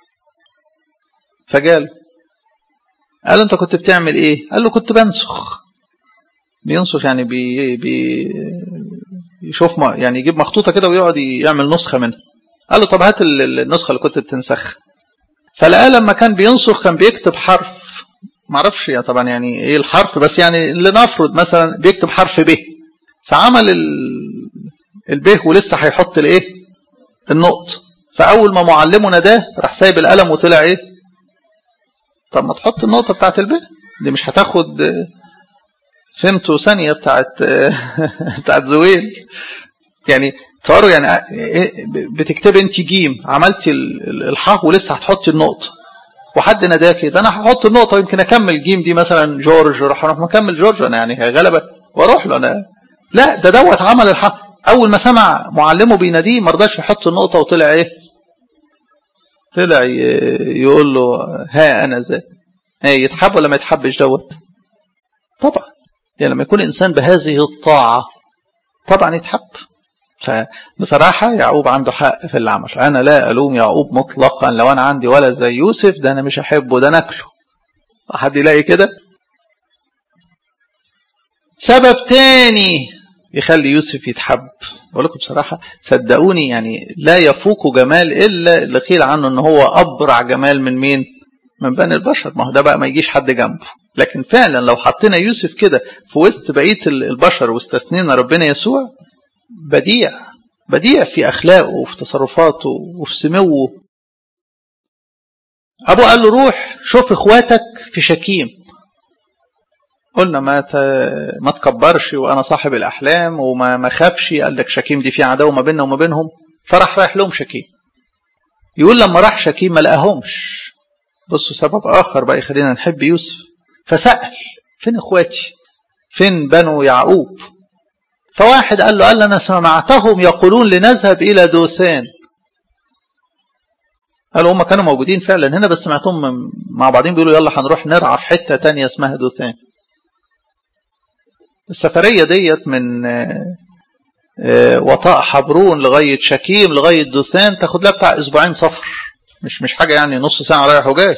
فجاله قال له انت كنت بتعمل ايه قال له كنت بنسخ بينسخ يعني بي بي يشوف ما يعني يجيب مخطوطه كده ويقعد يعمل نسخه منها قال له طب هات النسخه اللي كنت بتنسخ فلقاه لما كان بينسخ كان بيكتب حرف معرفش يعني طبعا يعني ايه الحرف بس يعني لنفرض مثلا بيكتب حرف ب فعمل الب ولسه هيحط الايه النقط فاول ما معلمه نداه راح سايب القلم وطلع ايه طب ما تحط النقطه بتاعت الب دي مش هتاخد فهمتوا ثانيه بتاعت بتاعت زويل يعني تصوروا يعني بتكتب انت جيم عملتي الحاء ولسه هتحطي النقطه وحد ناداكي ده انا هحط النقطه يمكن اكمل جيم دي مثلا جورج راح اروح مكمل جورج انا يعني غلبه واروح له انا لا ده دوت عمل الحق اول ما سمع معلمه بيناديه ما رضاش يحط النقطه وطلع ايه طلع يقول له ها انا ذا ايه يتحب ولا ما يتحبش دوت طبعا يعني لما يكون انسان بهذه الطاعه طبعا يتحب فبصراحة يعقوب عنده حق في اللي عمل أنا لا ألوم يعقوب مطلقا لو أنا عندي ولد زي يوسف ده أنا مش أحبه ده ناكله حد يلاقي كده سبب تاني يخلي يوسف يتحب بقول لكم بصراحة صدقوني يعني لا يفوق جمال إلا اللي قيل عنه إن هو أبرع جمال من مين من بني البشر ما هو ده بقى ما يجيش حد جنبه لكن فعلا لو حطينا يوسف كده في وسط بقية البشر واستثنينا ربنا يسوع بديع بديع في أخلاقه وفي تصرفاته وفي سموه أبوه قال له روح شوف إخواتك في شكيم قلنا ما ما تكبرش وأنا صاحب الأحلام وما ما خافش قال لك شكيم دي في عداوة ما بيننا وما بينهم فراح رايح لهم شكيم يقول لما راح شكيم ما لقاهمش بصوا سبب آخر بقى يخلينا نحب يوسف فسأل فين إخواتي فين بنو يعقوب فواحد قال له قال أنا سمعتهم يقولون لنذهب إلى دوثان قالوا هم كانوا موجودين فعلا هنا بس سمعتهم مع بعضهم بيقولوا يلا هنروح نرعى في حتة تانية اسمها دوثان السفرية ديت من وطاء حبرون لغاية شكيم لغاية دوثان تاخد لها بتاع أسبوعين سفر مش مش حاجة يعني نص ساعة رايح وجاي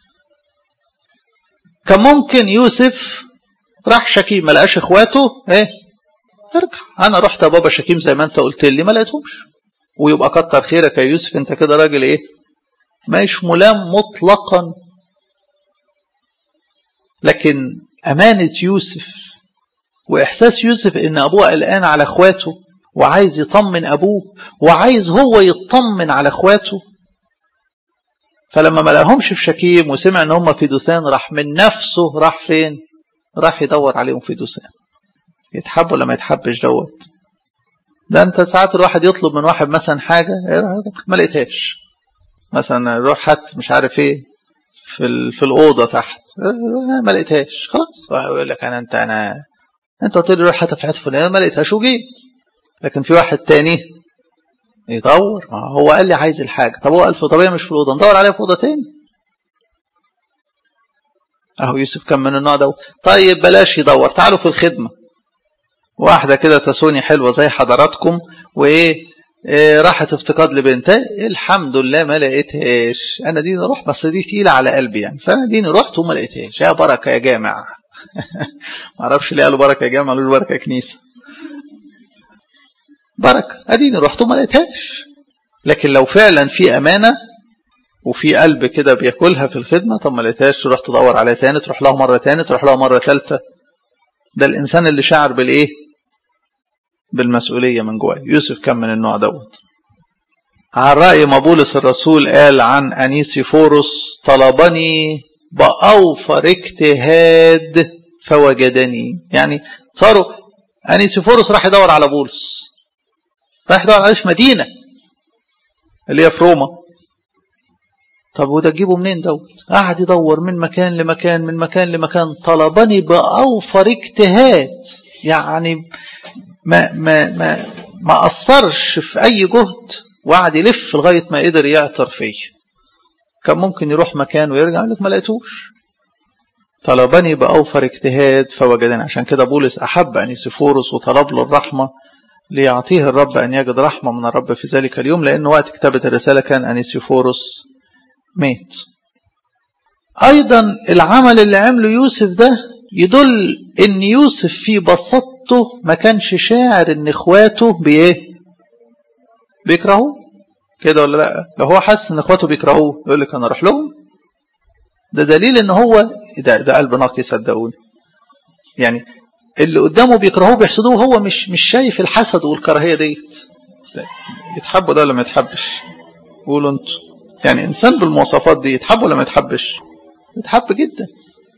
كان ممكن يوسف راح شكيم ما لقاش اخواته ايه ارجع انا رحت يا بابا شكيم زي ما انت قلت لي ما لقيتهمش ويبقى كتر خيرك يا يوسف انت كده راجل ايه مش ملام مطلقا لكن امانه يوسف واحساس يوسف ان ابوه قلقان على اخواته وعايز يطمن ابوه وعايز هو يطمن على اخواته فلما ما لقاهمش في شكيم وسمع ان هم في دوثان راح من نفسه راح فين راح يدور عليهم في دوثان يتحب ولا ما يتحبش دوت ده انت ساعات الواحد يطلب من واحد مثلا حاجه ما لقيتهاش مثلا روح هات مش عارف ايه في في الاوضه تحت ما لقيتهاش خلاص يقول لك انا انت انا انت قلت لي روح هات في حته فلانيه ما لقيتهاش وجيت لكن في واحد تاني يدور هو قال لي عايز الحاجه طب هو قال في طبيعي مش في الاوضه ندور عليها في اوضه تاني اهو يوسف كان من النوع ده طيب بلاش يدور تعالوا في الخدمه واحدة كده تسوني حلوة زي حضراتكم وإيه إيه راحت افتقاد لبنت الحمد لله ما لقيتهاش أنا دي روح بس دي تقيلة على قلبي يعني فأنا ديني رحت وما لقيتهاش يا بركة يا جامع ما اعرفش ليه قالوا بركة يا جامع قالوا بركة يا كنيسة بركة اديني رحت وما لقيتهاش لكن لو فعلا في امانة وفي قلب كده بياكلها في الخدمة طب ما لقيتهاش تروح تدور عليها تاني تروح لها مرة تاني تروح لها مرة ثالثة ده الانسان اللي شعر بالايه بالمسؤولية من جواه يوسف كان من النوع دوت على رأي ما بولس الرسول قال عن أنيسيفورس طلبني بأوفر اجتهاد فوجدني يعني صاروا أنيسيفورس راح يدور على بولس راح يدور على في مدينة اللي هي في روما طب وده تجيبه منين دوت قعد يدور من مكان لمكان من مكان لمكان طلبني بأوفر اجتهاد يعني ما ما ما ما قصرش في أي جهد وقعد يلف لغاية ما قدر يعثر فيه كان ممكن يروح مكان ويرجع يقول لك ما لقيتوش طلبني بأوفر اجتهاد فوجدني عشان كده بولس أحب أنيسيفورس وطلب له الرحمة ليعطيه الرب أن يجد رحمة من الرب في ذلك اليوم لأن وقت كتابة الرسالة كان أنيسيفورس مات أيضا العمل اللي عمله يوسف ده يدل أن يوسف في بساطته ما كانش شاعر أن إخواته بإيه بيكرهوه كده ولا لا لو هو حاسس ان اخواته بيكرهوه يقول لك انا اروح لهم ده دليل ان هو ده, ده قلب نقي صدقوني يعني اللي قدامه بيكرهوه بيحسدوه هو مش مش شايف الحسد والكراهيه ديت يتحبوا ده ولا ما يتحبش قولوا انتوا يعني انسان بالمواصفات دي يتحب ولا ما يتحبش يتحب جدا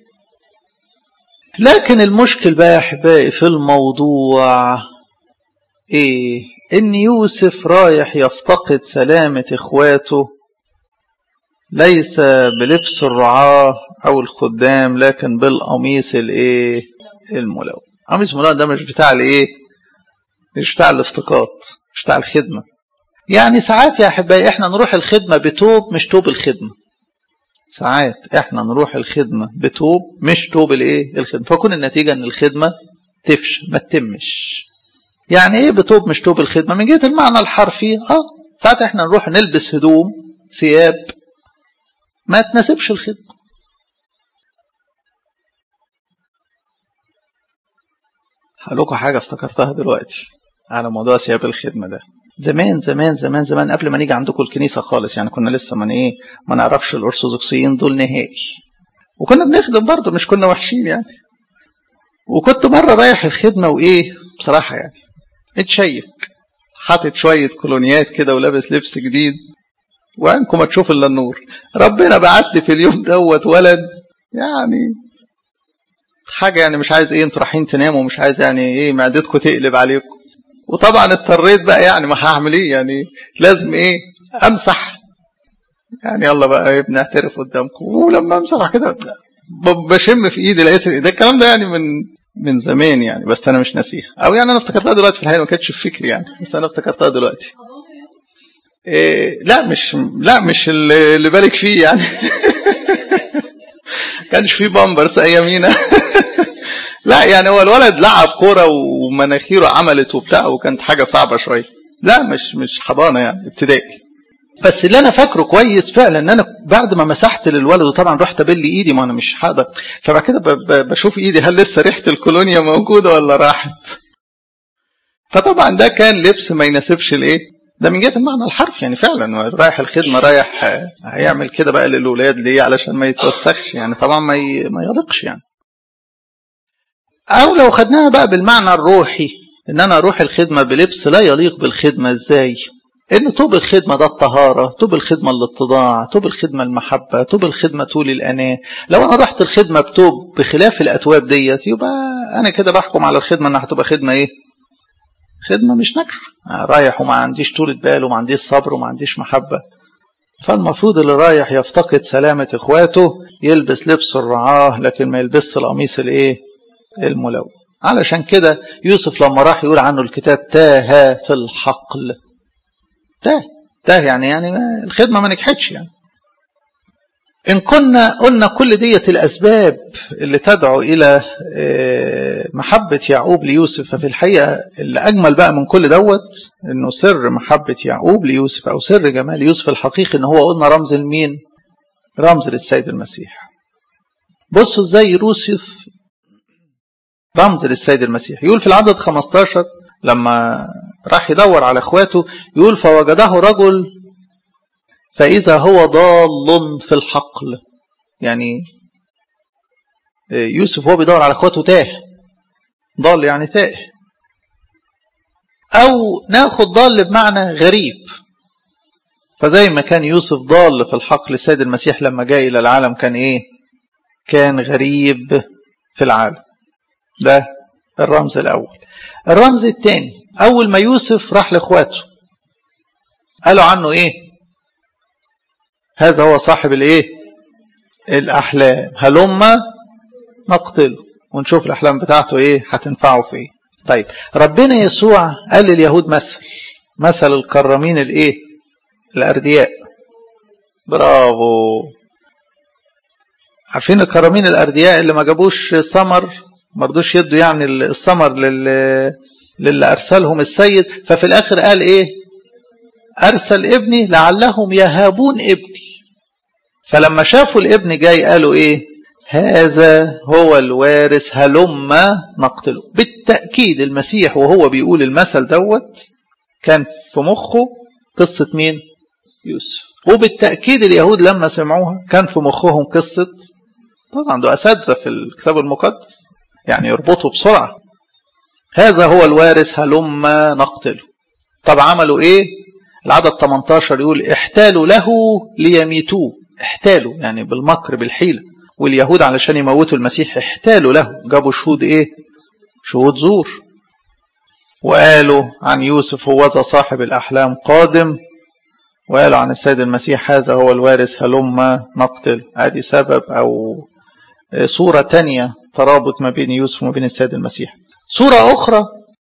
لكن المشكل بقى يا احبائي في الموضوع ايه ان يوسف رايح يفتقد سلامة اخواته ليس بلبس الرعاة او الخدام لكن بالقميص الايه الملون قميص الملون ده مش بتاع الايه مش بتاع الافتقاد مش بتاع الخدمة يعني ساعات يا احبائي احنا نروح الخدمة بتوب مش توب الخدمة ساعات احنا نروح الخدمة بتوب مش توب الايه الخدمة فكون النتيجة ان الخدمة تفشل ما تتمش يعني ايه بتوب مش توب الخدمه من جهه المعنى الحرفي اه ساعات احنا نروح نلبس هدوم ثياب ما تناسبش الخدمه هقول لكم حاجه افتكرتها دلوقتي على موضوع ثياب الخدمه ده زمان زمان زمان زمان قبل ما نيجي عندكم الكنيسه خالص يعني كنا لسه من ايه ما نعرفش الارثوذكسيين دول نهائي وكنا بنخدم برضه مش كنا وحشين يعني وكنت مره رايح الخدمه وايه بصراحه يعني اتشيك حاطط شوية كولونيات كده ولابس لبس جديد وعنكم ما تشوف الا النور ربنا بعت لي في اليوم دوت ولد يعني حاجة يعني مش عايز ايه انتوا رايحين تناموا مش عايز يعني ايه معدتكم تقلب عليكم وطبعا اضطريت بقى يعني ما هعمل ايه يعني لازم ايه امسح يعني يلا بقى ايه بنعترف قدامكم ولما امسح كده بشم في ايدي لقيت ده الكلام ده يعني من من زمان يعني بس انا مش ناسيها او يعني انا افتكرتها دلوقتي في الحقيقه ما كانتش في فكري يعني بس انا افتكرتها دلوقتي إيه لا مش لا مش اللي بالك فيه يعني كانش فيه بامبرز ايامينا لا يعني هو الولد لعب كوره ومناخيره عملت وبتاع وكانت حاجه صعبه شويه لا مش مش حضانه يعني ابتدائي بس اللي انا فاكره كويس فعلا ان انا بعد ما مسحت للولد وطبعا رحت ابل ايدي ما انا مش هقدر فبعد كده بشوف ايدي هل لسه ريحه الكولونيا موجوده ولا راحت فطبعا ده كان لبس ما يناسبش الايه ده من جهه المعنى الحرفي يعني فعلا رايح الخدمه رايح هيعمل كده بقى للاولاد ليه علشان ما يتوسخش يعني طبعا ما ما يليقش يعني او لو خدناها بقى بالمعنى الروحي ان انا اروح الخدمه بلبس لا يليق بالخدمه ازاي ان طوب الخدمه ده الطهاره طوب الخدمه الاتضاع طوب الخدمه المحبه طوب الخدمه طول الاناه لو انا رحت الخدمه بتوب بخلاف الاتواب ديت يبقى انا كده بحكم على الخدمه انها هتبقى خدمه ايه خدمه مش ناجحه رايح وما عنديش طولة بال وما عنديش صبر وما عنديش محبه فالمفروض اللي رايح يفتقد سلامة اخواته يلبس لبس الرعاه لكن ما يلبسش القميص الايه الملون علشان كده يوسف لما راح يقول عنه الكتاب تاه في الحقل تاه تاه يعني يعني ما الخدمة ما نجحتش يعني إن كنا قلنا كل دية الأسباب اللي تدعو إلى محبة يعقوب ليوسف ففي الحقيقة اللي أجمل بقى من كل دوت إنه سر محبة يعقوب ليوسف أو سر جمال يوسف الحقيقي إن هو قلنا رمز لمين؟ رمز للسيد المسيح. بصوا إزاي يوسف رمز للسيد المسيح يقول في العدد 15 لما راح يدور على اخواته يقول فوجده رجل فإذا هو ضال في الحقل يعني يوسف هو بيدور على اخواته تاه ضال يعني تاه أو ناخد ضال بمعنى غريب فزي ما كان يوسف ضال في الحقل السيد المسيح لما جاء إلى العالم كان إيه كان غريب في العالم ده الرمز الأول الرمز الثاني أول ما يوسف راح لإخواته قالوا عنه إيه هذا هو صاحب الإيه الأحلام هلما نقتله ونشوف الأحلام بتاعته إيه هتنفعه في إيه طيب ربنا يسوع قال لليهود مثل مثل الكرامين الإيه الأردياء برافو عارفين الكرامين الأردياء اللي ما جابوش ثمر ما رضوش يدوا يعني الثمر لل للي أرسلهم السيد ففي الآخر قال إيه أرسل ابني لعلهم يهابون ابني فلما شافوا الابن جاي قالوا إيه هذا هو الوارث هلما نقتله بالتأكيد المسيح وهو بيقول المثل دوت كان في مخه قصة مين يوسف وبالتأكيد اليهود لما سمعوها كان في مخهم قصة طبعا ده أساتذة في الكتاب المقدس يعني يربطوا بسرعة هذا هو الوارث هلما نقتله طب عملوا ايه العدد 18 يقول احتالوا له ليميتوه احتالوا يعني بالمكر بالحيلة واليهود علشان يموتوا المسيح احتالوا له جابوا شهود ايه شهود زور وقالوا عن يوسف هو ذا صاحب الأحلام قادم وقالوا عن السيد المسيح هذا هو الوارث هلما نقتل ادي سبب أو صورة تانية ترابط ما بين يوسف وما بين السيد المسيح صورة أخرى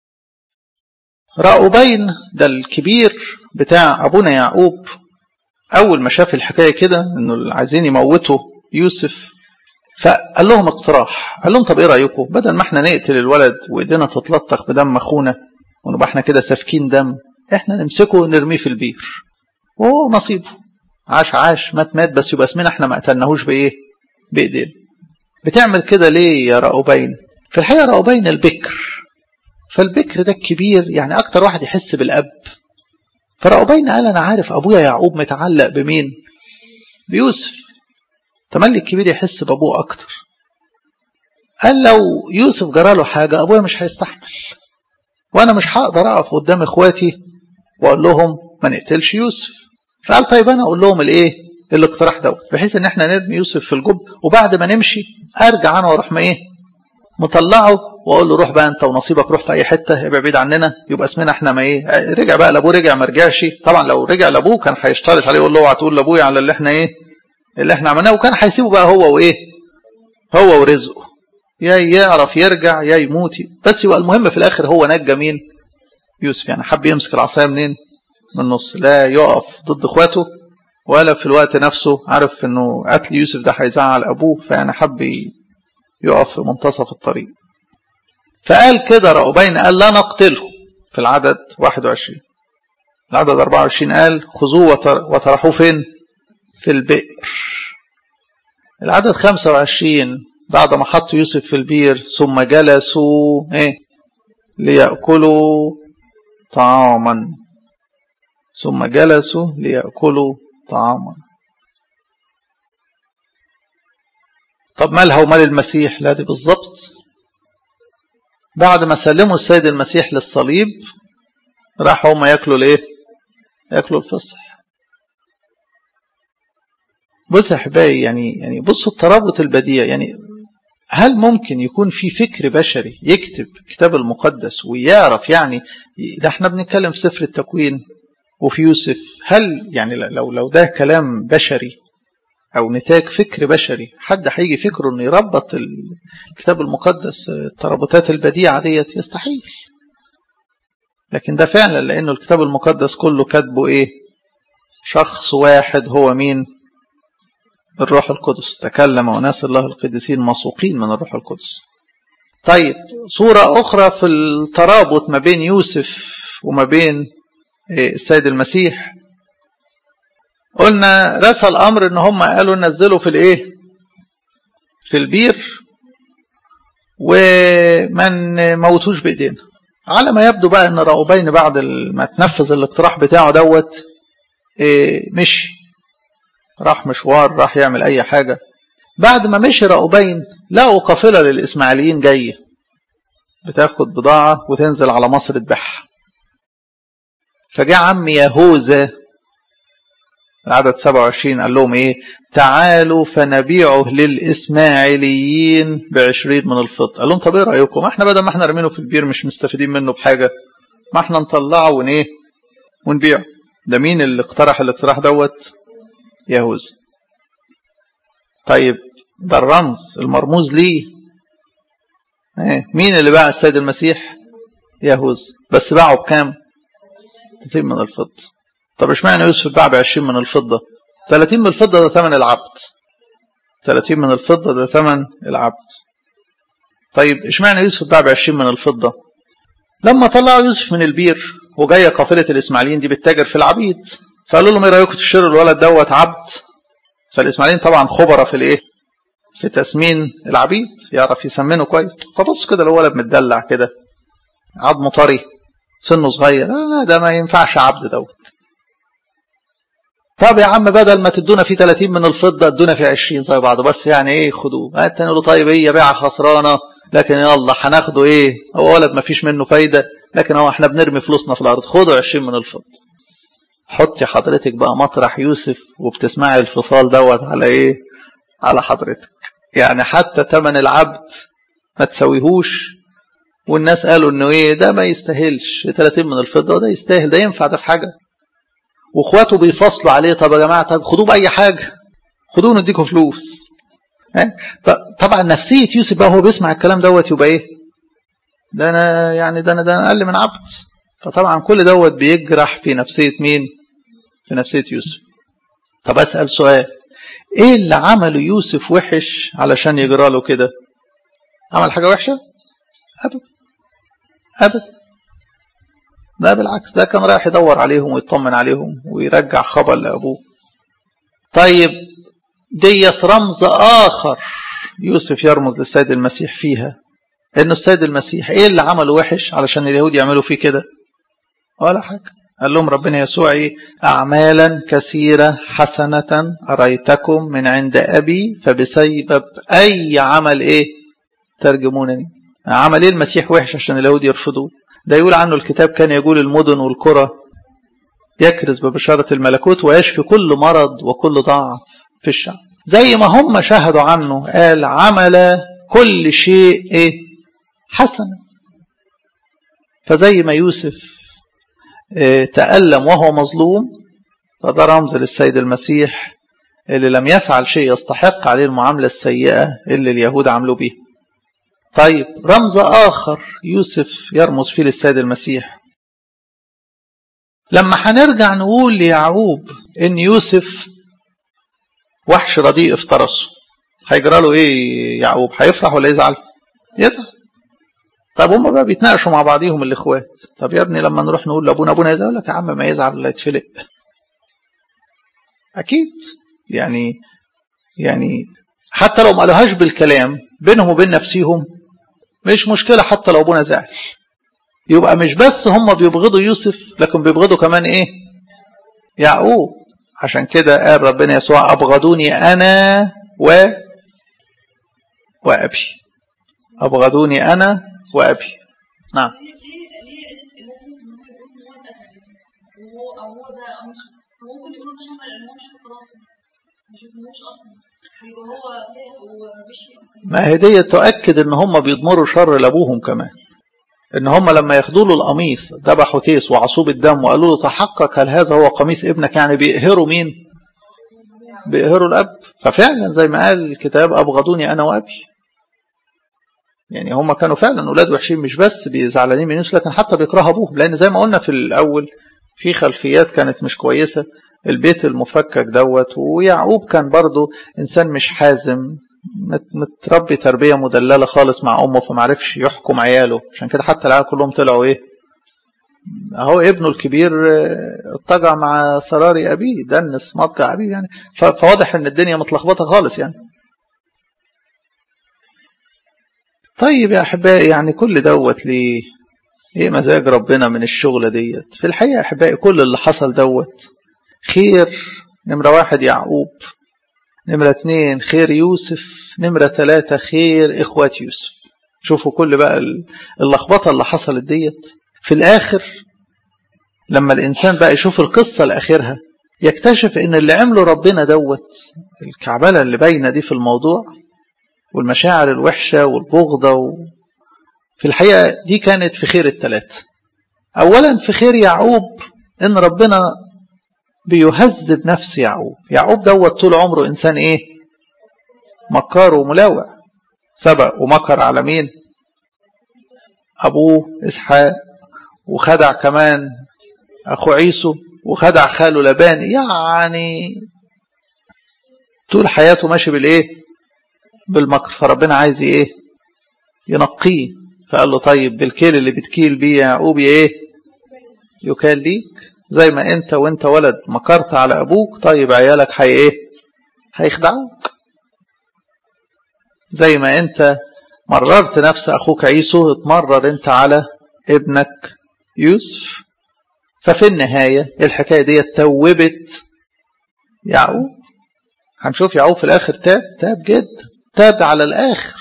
رأوبين ده الكبير بتاع أبونا يعقوب أول ما شاف الحكاية كده إنه عايزين يموتوا يوسف فقال لهم اقتراح قال لهم طب إيه رأيكم بدل ما احنا نقتل الولد وإيدينا تتلطخ بدم أخونا ونبقى احنا كده سافكين دم احنا نمسكه ونرميه في البير وهو نصيبه عاش عاش مات مات بس يبقى اسمنا احنا ما قتلناهوش بايه بايدينا بتعمل كده ليه يا رأوبين في الحقيقة رأوبين البكر فالبكر ده الكبير يعني أكتر واحد يحس بالأب فرأوبين قال أنا عارف أبويا يعقوب متعلق بمين بيوسف تملي الكبير يحس بأبوه أكتر قال لو يوسف جراله حاجة أبويا مش هيستحمل وأنا مش هقدر أقف قدام إخواتي وأقول لهم ما نقتلش يوسف فقال طيب أنا أقول لهم الإيه الاقتراح دوت بحيث ان احنا نرمي يوسف في الجب وبعد ما نمشي ارجع انا واروح ما ايه مطلعه واقول له روح بقى انت ونصيبك روح في اي حته ابعد بعيد عننا يبقى اسمنا احنا ما ايه رجع بقى لابوه رجع ما رجعش طبعا لو رجع لابوه كان هيشترط عليه يقول له اوعى تقول لابويا على اللي احنا ايه اللي احنا عملناه وكان هيسيبه بقى هو وايه هو ورزقه يا يعرف يرجع يا يموت بس يبقى المهم في الاخر هو نجى مين يوسف يعني حب يمسك العصايه منين من النص لا يقف ضد اخواته ولا في الوقت نفسه عارف انه قتل يوسف ده هيزعل ابوه فانا حب يقف في منتصف الطريق فقال كده رأوبين قال لا نقتله في العدد 21 العدد 24 قال خذوه وطرحوه فين في البئر العدد 25 بعد ما حطوا يوسف في البير ثم جلسوا ايه ليأكلوا طعاما ثم جلسوا ليأكلوا طعاما طب مالها ومال المسيح لا دي بالظبط بعد ما سلموا السيد المسيح للصليب راحوا هم ياكلوا الايه ياكلوا الفصح بص يا احبائي يعني يعني بصوا الترابط البديع يعني هل ممكن يكون في فكر بشري يكتب كتاب المقدس ويعرف يعني ده احنا بنتكلم في سفر التكوين وفي يوسف هل يعني لو لو ده كلام بشري او نتاج فكر بشري حد هيجي فكره انه يربط الكتاب المقدس الترابطات البديعه ديت يستحيل لكن ده فعلا لانه الكتاب المقدس كله كاتبه ايه شخص واحد هو مين الروح القدس تكلم وناس الله القديسين مسوقين من الروح القدس طيب صورة أخرى في الترابط ما بين يوسف وما بين السيد المسيح قلنا رسى الامر ان هم قالوا نزلوا في الايه في البير وما نموتوش بايدينا على ما يبدو بقى ان راؤوبين بعد ما تنفذ الاقتراح بتاعه دوت إيه مشي راح مشوار راح يعمل اي حاجة بعد ما مشي راؤوبين لقوا قافلة للإسماعيليين جاية بتاخد بضاعة وتنزل على مصر تبيعها فجاء عم يهوذا العدد 27 قال لهم ايه تعالوا فنبيعه للإسماعيليين بعشرين من الفضة قال لهم طب ايه رأيكم احنا بدل ما احنا رمينه في البير مش مستفيدين منه بحاجة ما احنا نطلعه ون ايه ونبيعه ده مين اللي اقترح الاقتراح دوت يهوذا طيب ده الرمز المرموز ليه ايه مين اللي باع السيد المسيح يهوذا بس باعه بكام 30 من الفضة طب اشمعنى يوسف باع ب 20 من الفضة 30 من الفضة ده ثمن العبد 30 من الفضة ده ثمن العبد طيب اشمعنى يوسف باع ب 20 من الفضة لما طلعوا يوسف من البير وجايه قافله الاسماعيليين دي بتتاجر في العبيد فقالوا لهم ايه رايكم تشتروا الولد دوت عبد فالاسماعيليين طبعا خبره في الايه في تسمين العبيد يعرف يسمنه كويس فبص كده الولد متدلع كده عظمه طري سنه صغير لا لا ده ما ينفعش عبد دوت طب يا عم بدل ما تدونا فيه 30 من الفضه ادونا فيه 20 زي بعض بس يعني ايه خدوه التاني له طيب ايه بيعه خسرانه لكن يلا هناخده ايه هو ولد ما فيش منه فايده لكن هو احنا بنرمي فلوسنا في الارض خدوا 20 من الفضه حطي حضرتك بقى مطرح يوسف وبتسمعي الفصال دوت على ايه على حضرتك يعني حتى ثمن العبد ما تسويهوش والناس قالوا انه ايه ده ما يستاهلش 30 من الفضه وده يستاهل ده ينفع ده في حاجه واخواته بيفصلوا عليه طب يا جماعه طب خدوه باي حاجه خدوه نديكوا فلوس طبعا نفسيه يوسف بقى هو بيسمع الكلام دوت يبقى ايه ده انا يعني ده انا ده انا اقل من عبد فطبعا كل دوت بيجرح في نفسيه مين في نفسيه يوسف طب اسال سؤال ايه اللي عمله يوسف وحش علشان يجرى له كده عمل حاجه وحشه ابدا ابدا لا بالعكس ده كان رايح يدور عليهم ويطمن عليهم ويرجع خبر لابوه طيب ديت رمز اخر يوسف يرمز للسيد المسيح فيها انه السيد المسيح ايه اللي عمله وحش علشان اليهود يعملوا فيه كده ولا حاجه قال لهم ربنا يسوع ايه اعمالا كثيره حسنه اريتكم من عند ابي فبسبب اي عمل ايه ترجمونني عمل ايه المسيح وحش عشان اليهود يرفضوه ده يقول عنه الكتاب كان يقول المدن والقرى يكرز ببشارة الملكوت ويشفي كل مرض وكل ضعف في الشعب زي ما هم شهدوا عنه قال عمل كل شيء ايه حسنا فزي ما يوسف اه تألم وهو مظلوم فده رمز للسيد المسيح اللي لم يفعل شيء يستحق عليه المعاملة السيئة اللي اليهود عملوا بيها طيب رمز آخر يوسف يرمز فيه للسيد المسيح لما هنرجع نقول ليعقوب ان يوسف وحش رديء افترسه هيجرى له ايه يعقوب هيفرح ولا يزعل يزعل طب هم بقى بيتناقشوا مع بعضيهم الاخوات طب يا ابني لما نروح نقول لابونا ابونا يزعل لك يا عم ما يزعل ولا يتفلق اكيد يعني يعني حتى لو ما قالوهاش بالكلام بينهم وبين نفسهم مش مشكلة حتى لو ابونا زعل يبقى مش بس هم بيبغضوا يوسف لكن بيبغضوا كمان ايه يعقوب عشان كده قال ربنا يسوع ابغضوني انا و وابي ابغضوني انا وابي نعم ممكن يقولوا ان هو مش في راسه ما شفناهوش اصلا يبقى هو ومشي ما هي دي تؤكد ان هم بيضمروا شر لابوهم كمان ان هم لما ياخدوا له القميص ذبحوا تيس وعصوب الدم وقالوا له تحقق هل هذا هو قميص ابنك يعني بيقهروا مين بيقهروا الاب ففعلا زي ما قال الكتاب ابغضوني انا وابي يعني هم كانوا فعلا اولاد وحشين مش بس بيزعلانين من يوسف لكن حتى بيكرهوا ابوهم لان زي ما قلنا في الاول في خلفيات كانت مش كويسه البيت المفكك دوت ويعقوب كان برضه انسان مش حازم متربي تربيه مدلله خالص مع امه فما عرفش يحكم عياله عشان كده حتى العيال كلهم طلعوا ايه اهو ابنه الكبير اتجع مع سراري ابيه دنس مضجع ابيه يعني فواضح ان الدنيا متلخبطه خالص يعني طيب يا احبائي يعني كل دوت ليه ايه مزاج ربنا من الشغلة ديت في الحقيقة احبائي كل اللي حصل دوت خير نمرة واحد يعقوب نمرة اتنين خير يوسف نمرة تلاتة خير اخوات يوسف شوفوا كل بقى اللخبطة اللي حصلت ديت في الاخر لما الانسان بقى يشوف القصة لاخرها يكتشف ان اللي عمله ربنا دوت الكعبلة اللي باينة دي في الموضوع والمشاعر الوحشة والبغضة و... في الحقيقة دي كانت في خير الثلاثة أولا في خير يعقوب إن ربنا بيهذب نفس يعقوب يعقوب دوت طول عمره إنسان إيه مكار وملاوع سبق ومكر على مين أبوه إسحاق وخدع كمان أخو عيسو وخدع خاله لبان يعني طول حياته ماشي بالإيه بالمكر فربنا عايز إيه ينقيه فقال له طيب بالكيل اللي بتكيل بيه يا يعقوب ايه يكال ليك زي ما انت وانت ولد مكرت على ابوك طيب عيالك هي ايه هيخدعوك زي ما انت مررت نفس اخوك عيسو اتمرر انت على ابنك يوسف ففي النهاية الحكاية دي توبت يعقوب هنشوف يعقوب في الاخر تاب تاب جدا تاب على الاخر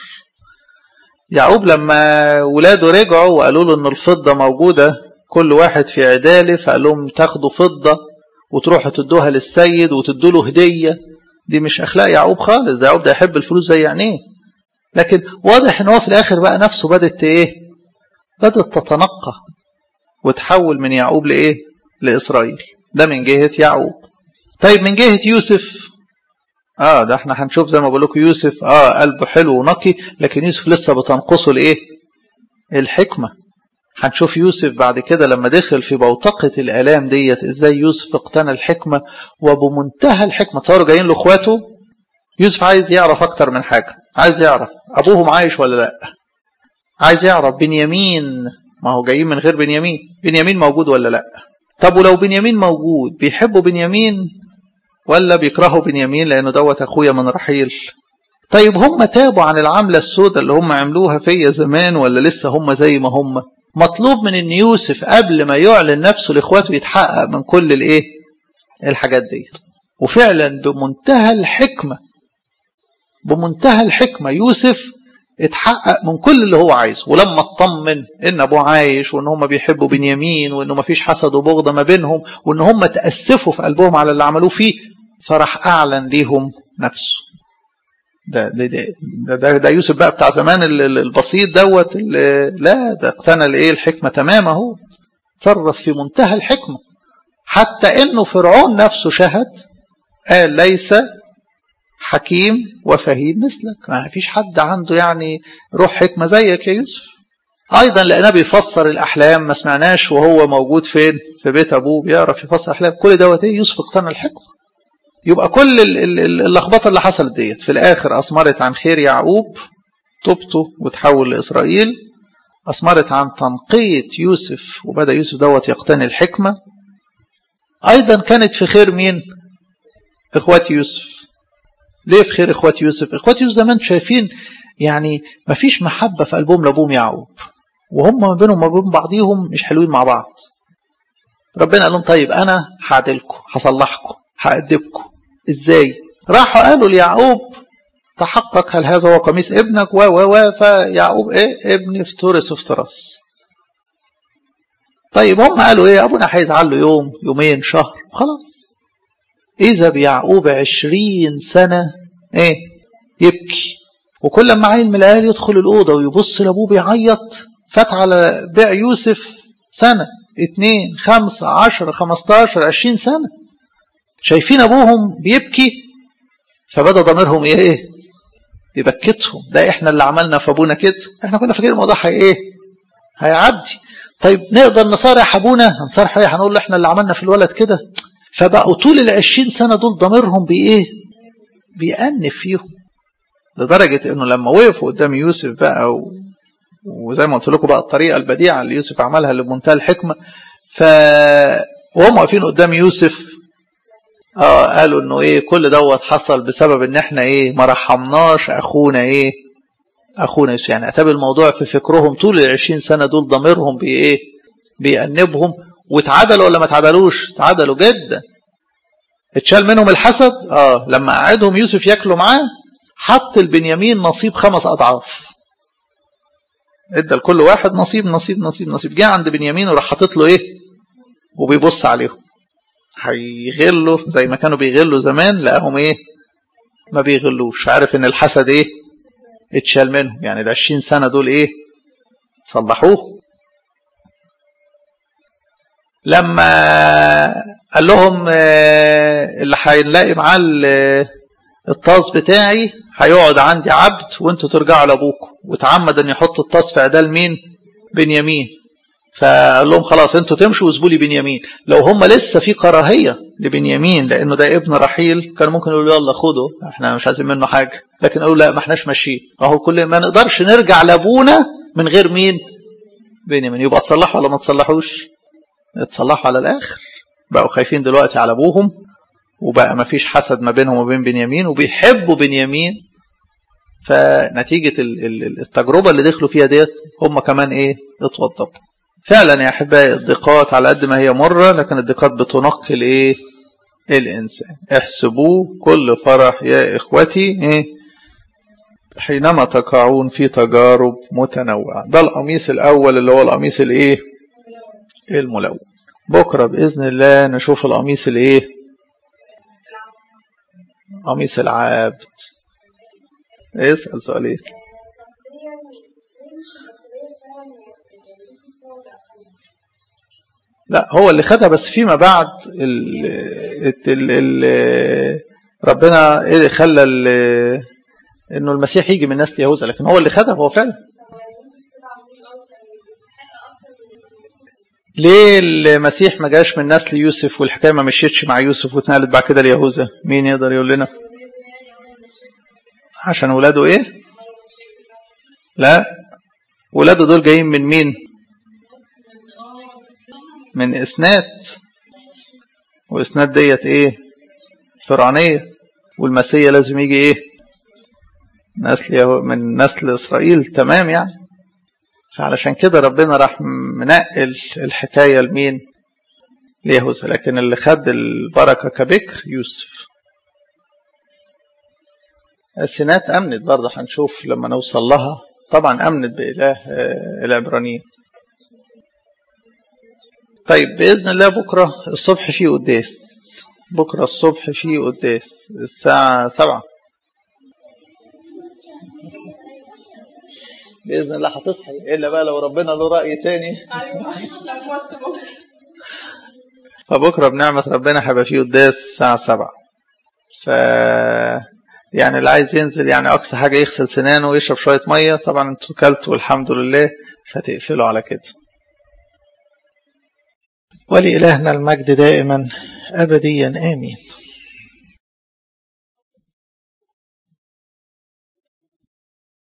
يعقوب لما ولاده رجعوا وقالوا له ان الفضة موجودة كل واحد في عداله فقال لهم تاخدوا فضة وتروحوا تدوها للسيد وتدوا له هدية دي مش اخلاق يعقوب خالص ده يعقوب ده يحب الفلوس زي عينيه لكن واضح ان هو في الاخر بقى نفسه بدت ايه بدت تتنقى وتحول من يعقوب لايه لاسرائيل ده من جهة يعقوب طيب من جهة يوسف اه ده احنا هنشوف زي ما بقول لكم يوسف اه قلبه حلو ونقي لكن يوسف لسه بتنقصه الايه الحكمه هنشوف يوسف بعد كده لما دخل في بوتقة الآلام ديت ازاي يوسف اقتنى الحكمة وبمنتهى الحكمة تصوروا جايين له اخواته يوسف عايز يعرف اكتر من حاجة عايز يعرف ابوهم عايش ولا لا عايز يعرف بنيامين ما هو جايين من غير بنيامين بنيامين موجود ولا لا طب ولو بنيامين موجود بيحبوا بنيامين ولا بيكرهوا بنيامين لانه دوت اخويا من رحيل طيب هم تابوا عن العملة السوداء اللي هم عملوها فيا زمان ولا لسه هم زي ما هم مطلوب من ان يوسف قبل ما يعلن نفسه لاخواته يتحقق من كل الايه الحاجات دي وفعلا بمنتهى الحكمة بمنتهى الحكمة يوسف اتحقق من كل اللي هو عايزه ولما اطمن ان ابوه عايش وان هم بيحبوا بنيامين وانه مفيش حسد وبغضه ما بينهم وان هم تاسفوا في قلبهم على اللي عملوه فيه فراح اعلن ليهم نفسه ده ده ده, ده, ده يوسف بقى بتاع زمان البسيط دوت لا ده اقتنى الايه الحكمه تماما اهو تصرف في منتهى الحكمه حتى انه فرعون نفسه شهد قال ليس حكيم وفهيم مثلك ما فيش حد عنده يعني روح حكمة زيك يا يوسف أيضا لأنه بيفسر الأحلام ما سمعناش وهو موجود فين في بيت أبوه بيعرف يفسر أحلام كل دوت إيه يوسف اقتنى الحكمة يبقى كل اللخبطة اللي حصلت ديت في الآخر أثمرت عن خير يعقوب توبته وتحول لإسرائيل أثمرت عن تنقية يوسف وبدأ يوسف دوت يقتني الحكمة أيضا كانت في خير مين إخوات يوسف ليه في خير اخوات يوسف اخوات يوسف زمان شايفين يعني ما فيش محبة في قلبهم لابوهم يعقوب وهم ما بينهم وما بين بعضيهم مش حلوين مع بعض ربنا قال لهم طيب انا هعدلكم هصلحكم هأدبكم ازاي راحوا قالوا ليعقوب تحقق هل هذا هو قميص ابنك و و و فيعقوب ايه ابني افترس افتراس طيب هم قالوا ايه ابونا هيزعل له يوم يومين شهر خلاص إذا بيعقوب عشرين سنة إيه يبكي وكل لما عيل من العيال يدخل الأوضة ويبص لأبوه بيعيط فات على بيع يوسف سنة اتنين خمسة عشر خمستاشر عشرين سنة شايفين أبوهم بيبكي فبدأ ضميرهم إيه إيه يبكتهم ده إحنا اللي عملنا في أبونا كده إحنا كنا فاكرين الموضوع هي إيه هيعدي طيب نقدر نصارح أبونا هنصارحه إيه هنقول له إحنا اللي عملنا في الولد كده فبقوا طول العشرين سنة دول ضميرهم بإيه بيأنف فيهم لدرجة إنه لما وقفوا قدام يوسف بقى و... وزي ما قلت لكم بقى الطريقة البديعة اللي يوسف عملها لمنتهى الحكمة ف وهم واقفين قدام يوسف اه قالوا انه ايه كل دوت حصل بسبب ان احنا ايه ما رحمناش اخونا ايه أخونا يوسف يعني أتى الموضوع في فكرهم طول العشرين سنة دول ضميرهم بإيه بيأنبهم واتعدلوا ولا ما اتعدلوش اتعدلوا جدا اتشال منهم الحسد اه لما قعدهم يوسف ياكلوا معاه حط البنيامين نصيب خمس اضعاف ادى لكل واحد نصيب نصيب نصيب نصيب جه عند بنيامين وراح حاطط له ايه وبيبص عليهم هيغلوا زي ما كانوا بيغلوا زمان لقاهم ايه ما بيغلوش عارف ان الحسد ايه اتشال منهم يعني ال 20 سنه دول ايه صلحوه لما قال لهم اللي هينلاقي معاه الطاس بتاعي هيقعد عندي عبد وانتوا ترجعوا لابوكم وتعمد ان يحط الطاس في عدال مين بنيامين فقال لهم خلاص انتوا تمشوا واسبوا لي بنيامين لو هم لسه في كراهيه لبنيامين لانه ده ابن رحيل كان ممكن يقولوا يلا خده احنا مش عايزين منه حاجه لكن قالوا لا ما احناش ماشيين اهو كل ما نقدرش نرجع لابونا من غير مين بنيامين يبقى تصلحوا ولا ما تصلحوش اتصلحوا على الاخر بقوا خايفين دلوقتي على ابوهم وبقى ما فيش حسد ما بينهم وبين بنيامين وبيحبوا بنيامين فنتيجة التجربة اللي دخلوا فيها ديت هم كمان ايه اتوضبوا فعلا يا احبائي الضيقات على قد ما هي مرة لكن الضيقات بتنقل ايه الانسان احسبوه كل فرح يا اخوتي ايه حينما تقعون في تجارب متنوعة ده القميص الاول اللي هو القميص الايه الملون بكرة بإذن الله نشوف القميص الايه قميص العبد اسأل سؤال ايه لا هو اللي خدها بس فيما بعد ال ال ال ربنا ايه خلى انه المسيح يجي من نسل يهوذا لكن هو اللي خدها هو فعلا ليه المسيح ما جاش من نسل يوسف والحكايه ما مشيتش مع يوسف واتنقلت بعد كده ليهوذا مين يقدر يقول لنا عشان ولاده ايه لا ولاده دول جايين من مين من اسنات واسنات ديت ايه فرعونيه والمسيح لازم يجي ايه نسل يهو من نسل اسرائيل تمام يعني فعلشان كده ربنا راح منقل الحكايه لمين ليهوذا لكن اللي خد البركه كبكر يوسف السنات امنت برضه هنشوف لما نوصل لها طبعا امنت باله العبرانيين طيب باذن الله بكره الصبح فيه قداس بكره الصبح فيه قداس الساعه سبعة باذن الله هتصحي الا بقى لو ربنا له راي تاني فبكره بنعمه ربنا هيبقى فيه قداس الساعه سبعة ف يعني اللي عايز ينزل يعني اقصى حاجه يغسل سنانه ويشرب شويه ميه طبعا انتوا كلتوا والحمد لله فتقفلوا على كده ولإلهنا المجد دائما أبديا آمين